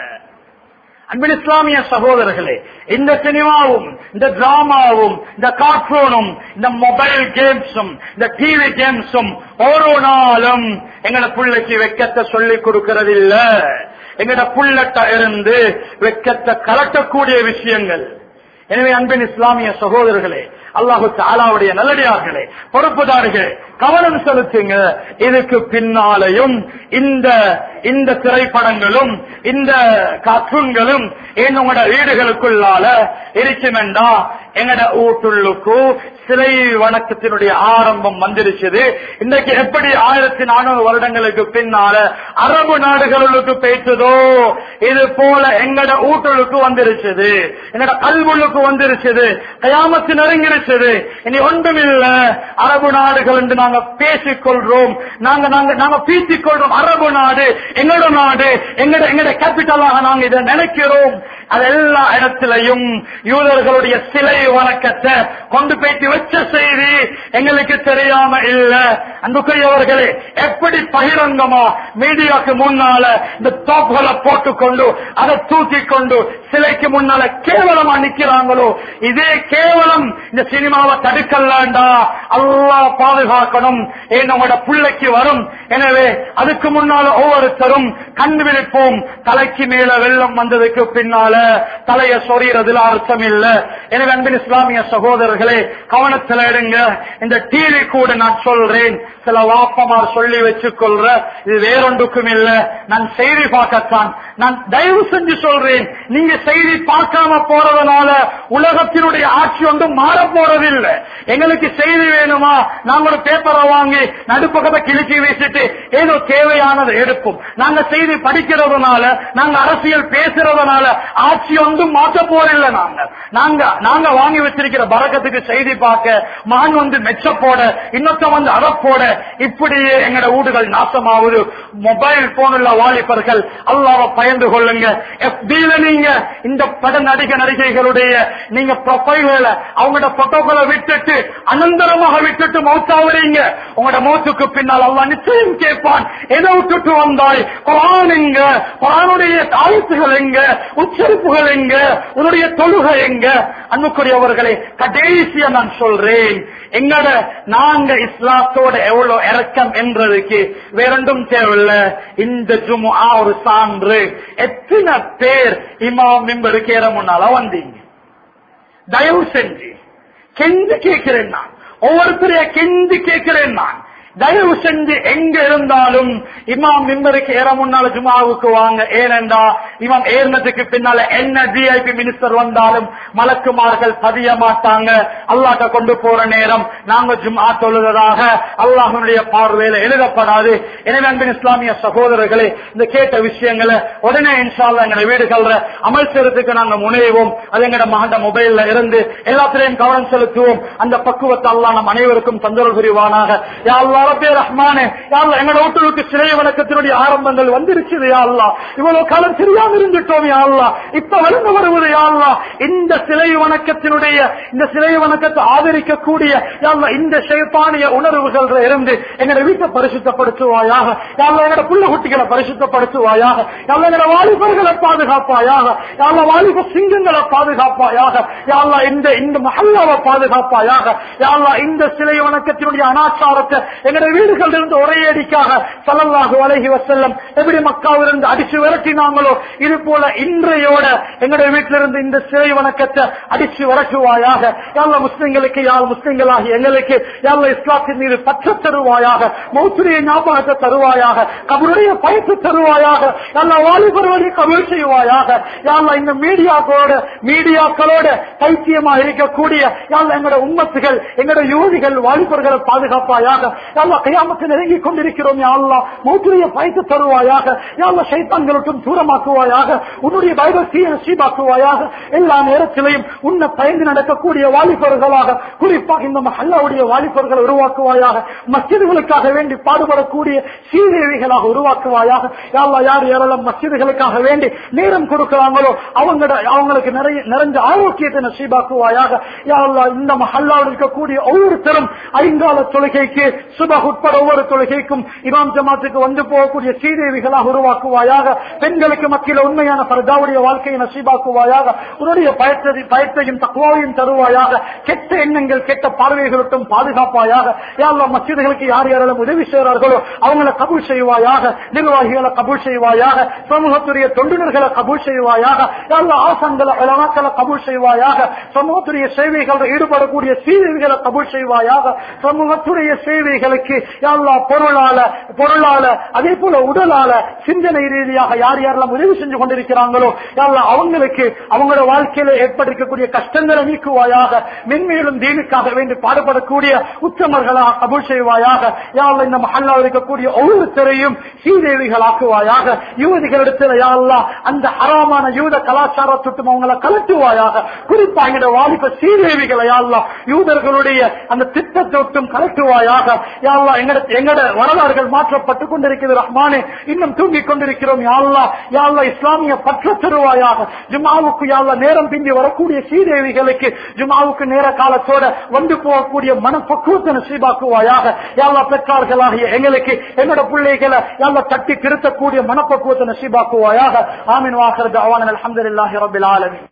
அன்பின் இஸ்லாமிய சகோதரர்களே இந்த சினிமாவும் இந்த டிராமாவும் இந்த கார்ட்டூனும் இந்த மொபைல் கேம்ஸும் இந்த டிவி கேம்ஸும் ஒரு நாளும் எங்கட பிள்ளைக்கு வெக்கத்தை சொல்லிக் கொடுக்கிறது இல்ல எங்கட புள்ளட்ட இருந்து வெக்கத்தை கலட்டக்கூடிய விஷயங்கள் எனவே அன்பின் இஸ்லாமிய சகோதரர்களே அல்லாஹு தாலாவுடைய நல்லடியார்களே பொறுப்புதார்களே கவனம் செலுத்துங்க இதுக்கு பின்னாலையும் இந்த இந்த திரைப்படங்களும் இந்த கார்ட்டூன்களும் ஏன் உங்களோட வீடுகளுக்குள்ளால இருக்குமெண்டா எங்கட ஊட்டுள்ளுக்கு சிலை வணக்கத்தினுடைய ஆரம்பம் வந்துருச்சுது இன்றைக்கு எப்படி ஆயிரத்தி நானூறு வருடங்களுக்கு பின்னால அரபு நாடுகளுக்கு பேசுதோ இது போல எங்கட ஊட்டலுக்கு வந்துருச்சுது எங்கட கல்வுள்ளுக்கு வந்துருச்சுது கயாமத்து நெருங்கிருச்சுது இனி ஒன்றும் இல்ல அரபு நாடுகள் என்று நாங்க பேசிக் கொள்றோம் நாங்க நாங்க நாங்க பீத்திக் கொள்றோம் அரபு நாடு எங்களோட நாடு எங்கட எங்கட கேபிட்டலாக நாங்க இதை நினைக்கிறோம் அது எல்லா இடத்திலையும் யூதர்களுடைய சிலை வணக்கத்தை கொண்டு போயிட்டு வச்ச செய்தி எங்களுக்கு தெரியாம இல்ல அன்புக்குரியவர்களே எப்படி பகிரங்கமா மீடியாக்கு முன்னால இந்த தோப்புகளை போட்டுக்கொண்டு அதை தூக்கி கொண்டு சிலைக்கு முன்னால கேவலமா நிக்கிறாங்களோ இதே கேவலம் இந்த சினிமாவை தடுக்கலாண்டா அல்லாஹ் பாதுகாக்கணும் என்னோட பிள்ளைக்கு வரும் எனவே அதுக்கு முன்னால ஒவ்வொருத்தரும் கண் விழிப்போம் தலைக்கு மேல வெள்ளம் வந்ததுக்கு பின்னால தலைய சொறியறதுல அர்த்தம் இல்ல எனவே அன்பின் இஸ்லாமிய சகோதரர்களே கவனத்தில் எடுங்க இந்த டிவி கூட நான் சொல்றேன் சில வாப்பமார் சொல்லி வச்சுக் கொள்ற இது வேறொன்றுக்கும் இல்ல நான் செய்தி பார்க்கத்தான் நான் தயவு செஞ்சு சொல்றேன் நீங்க செய்தி பார்க்காம போறதுனால உலகத்தினுடைய ஆட்சி ஒன்றும் மாற போறதில்லை எங்களுக்கு செய்தி வேணுமா நாங்க ஒரு பேப்பரை வாங்கி நடுப்பக்கத்தை கிழிச்சி வீசிட்டு ஏதோ தேவையானதை எடுப்போம் நாங்க செய்தி படிக்கிறதுனால நாங்க அரசியல் பேசுறதுனால ஆட்சி ஒன்றும் மாற்ற போறில்லை நாங்க நாங்க நாங்க வாங்கி வச்சிருக்கிற பறக்கத்துக்கு செய்தி பார்க்க மான் வந்து மெச்ச போட இன்னொத்த வந்து அதை போட இப்படியே எங்கட வீடுகள் நாசமாவது மொபைல் போனுள்ள வாலிபர்கள் அல்லாவ பயந்து கொள்ளுங்க எஃபில நீங்க இந்த பட நடிகை நடிகைகளுடைய நீங்க ப்ரொஃபைல்களை அவங்களோட போட்டோக்களை விட்டுட்டு அனந்தரமாக விட்டுட்டு மௌத்தாவறீங்க உங்களோட மௌத்துக்கு பின்னால் அல்லா நிச்சயம் கேட்பான் எதை விட்டுட்டு வந்தாய் குரான் எங்க குரானுடைய ஆயத்துகள் எங்க உச்சரிப்புகள் எங்க உன்னுடைய தொழுகை எங்க அன்புக்குரியவர்களே கடைசியா நான் சொல்றேன் எங்கட நாங்க இஸ்லாத்தோட எவ்வளவு இறக்கம் என்றதுக்கு வேறொன்றும் தேவையில்ல இந்த ஜுமுஆ ஒரு சான்று எத்தனை பேர் இமாம் மிம்பருக்கு ஏற முன்னால வந்தீங்க தயவு செஞ்சு கெஞ்சு கேட்கிறேன் நான் ஒவ்வொருத்தரைய கெஞ்சு கேட்கிறேன் நான் தயவு செஞ்சு எங்க இருந்தாலும் இமாம் மிம்பருக்கு ஏற முன்னால ஜுமாவுக்கு வாங்க ஏனென்றா இமாம் ஏறினதுக்கு பின்னால என்ன ஜிஐபி மினிஸ்டர் வந்தாலும் மலக்குமார்கள் பதிய மாட்டாங்க அல்லாட்ட கொண்டு போற நேரம் நாங்க ஜும்ஆ தொழுததாக அல்லாஹனுடைய பார்வையில எழுதப்படாது எனவே அன்பின் இஸ்லாமிய சகோதரர்களே இந்த கேட்ட விஷயங்களை உடனே இன்ஷால்லா எங்களை வீடுகள்ற அமல் செய்யறதுக்கு நாங்க முனைவோம் அது எங்கட மகண்ட மொபைல்ல இருந்து எல்லாத்திலையும் கவனம் செலுத்துவோம் அந்த பக்குவத்தை அல்லா நம் அனைவருக்கும் தந்தரவு புரிவானாக யா அல்லாஹ் ரப்பே ரஹ்மானே யா அல்லாஹ் எங்கட வீட்டுக்கு சிறை வணக்கத்தினுடைய ஆரம்பங்கள் வந்துருச்சு யா அல்லாஹ் இவ்வளவு காலம் தெரியாம இருந்துட்டோம் யா அல்லாஹ் இப்ப வளர்ந்து வருவது யா அல்லாஹ் இந்த சிலை வணக்கத்தினுடைய இந்த சிலை வணக்கத்தை ஆதரிக்கக்கூடிய யா அல்லாஹ் இந்த ஷைத்தானிய உணர்வுகள் இருந்து எங்கட வீட்டை பரிசுத்தப்படுத்துவாயாக யா அல்லாஹ் எங்கட புள்ள குட்டிகளை பரிசுத்தப்படுத்துவாயாக யா அல்லாஹ் எங்கட வாலிபர்களை பாதுகாப்பாயாக யா அல்லாஹ் வாலிப சிங்கங்களை பாதுகாப்பாயாக யா அல்லாஹ் இந்த இந்த மஹல்லாவை பாதுகாப்பாயாக யா அல்லாஹ் இந்த சிலை வணக்கத்தினுடைய அனாச்சாரத்தை எங்களுடைய வீடுகளில் இருந்து ஒரே அடிக்காக சல்லல்லாஹு அலைஹி வஸல்லம் எப்படி மக்காவிலிருந்து அடிச்சு விரட்டினாங்களோ இது போல இன்றையோட எங்களுடைய வீட்டிலிருந்து இந்த சிறை வணக்கத்தை அடிச்சு விரட்டுவாயாக யாழ்ல முஸ்லிம்களுக்கு யாழ் முஸ்லிம்களாகி எங்களுக்கு யாழ்ல இஸ்லாத்தின் மீது பற்ற தருவாயாக மௌத்துரிய ஞாபகத்தை தருவாயாக கபருடைய பயத்து தருவாயாக யாழ்ல வாலிபர்வழி கபல் செய்வாயாக யாழ்ல இந்த மீடியாக்களோட மீடியாக்களோட பைத்தியமா இருக்கக்கூடிய யாழ்ல எங்களோட உம்மத்துகள் எங்களோட யுவதிகள் வாலிபர்களை பாதுகாப்பாயாக யாழ்ல கையாமத்து நெருங்கி கொண்டிருக்கிறோம் யாழ்லா மௌத்துரிய பயத்து தருவாயாக யாழ்ல சைத்தான்களுக்கும் தூரமாக்குவாயாக உன்னுடைய பயபக்தியை நசீபாக்குவாயாக எல்லா நேரத்திலையும் உன்னை பயந்து நடக்கக்கூடிய வாலிபர்களாக குறிப்பாக இந்த மஹல்லாவுடைய வாலிபர்களை உருவாக்குவாயாக மஸ்ஜிதுகளுக்காக வேண்டி பாடுபடக்கூடிய சீதேவிகளாக உருவாக்குவாயாக யாழ்லா யார் யாரெல்லாம் மஸ்ஜிதுகளுக்காக வேண்டி நேரம் கொடுக்கிறாங்களோ அவங்களோட அவங்களுக்கு நிறைய நிறைஞ்ச ஆரோக்கியத்தை நசீபாக்குவாயாக யாழ்லா இந்த மஹல்லாவில் இருக்கக்கூடிய ஒவ்வொருத்தரும் ஐங்கால தொழுகைக்கு சுபஹ் உட்பட ஒவ்வொரு தொழுகைக்கும் இமாம் ஜமாத்துக்கு வந்து போகக்கூடிய சீதேவிகளாக உருவாக்குவாயாக பெண்களுக்கு மத்தியில் உண்மையான பரதாவுடைய வாழ்க்கையை நசீபாக்குவாயாக உன்னுடைய பயத்தை பயத்தையும் தக்குவாவையும் தருவாயாக கெட்ட எண்ணங்கள் கெட்ட பார்வைகளுக்கும் பாதுகாப்பாயாக யாழ்லா மசிதர்களுக்கு யார் யாரெல்லாம் உதவி செய்கிறார்களோ அவங்களை கபூல் செய்வாயாக நிர்வாகிகளை கபூல் செய்வாயாக சமூகத்துடைய தொண்டுநர்களை கபூல் செய்வாயாக யாழ்லா ஆசங்களை இளமாக்களை கபூல் செய்வாயாக சமூகத்துடைய சேவைகளில் ஈடுபடக்கூடிய சீதைகளை கபூல் செய்வாயாக சமூகத்துடைய சேவைகளுக்கு யாழ்லா பொருளால பொருளால அதே போல உடலால சிந்தனை ரீதியாக யார் யாரெல்லாம் உதவி செஞ்சு கொண்டிருக்கிறாங்களோ யாழ்லா அவங்களுக்கு அவங்களோட வாழ்க்கையில ஏற்பட்டிருக்கக்கூடிய கஷ்டங்களை நீக்குவாயாக மென்மேலும் தீனுக்காக வேண்டி பாடுபடக்கூடிய உத்தமர்களாக கபூல் செய்வாயாக யாழ்லா இந்த மஹல்லா இருக்கக்கூடிய ஒவ்வொருத்தரையும் சீதேவிகள் ஆக்குவாயாக யுவதிகளிடத்தில் யாழ்லா அந்த ஹராமான யூத கலாச்சாரத்துட்டும் அவங்களை கலட்டுவாயாக குறிப்பா எங்களோட வாலிப சீதேவிகளை யாழ்லா யூதர்களுடைய அந்த திட்டத்தொட்டும் கலட்டுவாயாக யாழ்லா எங்கட எங்கட வரலாறுகள் மாற்றப்பட்டுக் கொண்டிருக்கிறது ரஹ்மானே இன்னும் தூங்கிக் கொண்டிருக்கிறோம் யாழ்லா யாழ்லா இஸ்லாமிய பற்ற தருவாயாக ஜுமாவுக்கு யாழ்லா நேரம் பிந்தி வரக்கூடிய சீதேவிகளுக்கு ஜுமாவுக்கு நேர காலத்தோட வந்து போகக்கூடிய மனப்பக்குவத்தை நசீபாக்குவாயாக யாழ்லா பெற்றார்களாகிய எங்களுக்கு என்னோட பிள்ளைகளை யாழ்லா தட்டி திருத்தக்கூடிய மனப்பக்குவத்தை நசீபாக்குவாயாக ஆமின் வாசர் அவான் அலமதுல்லாஹி ரபில் ஆலமி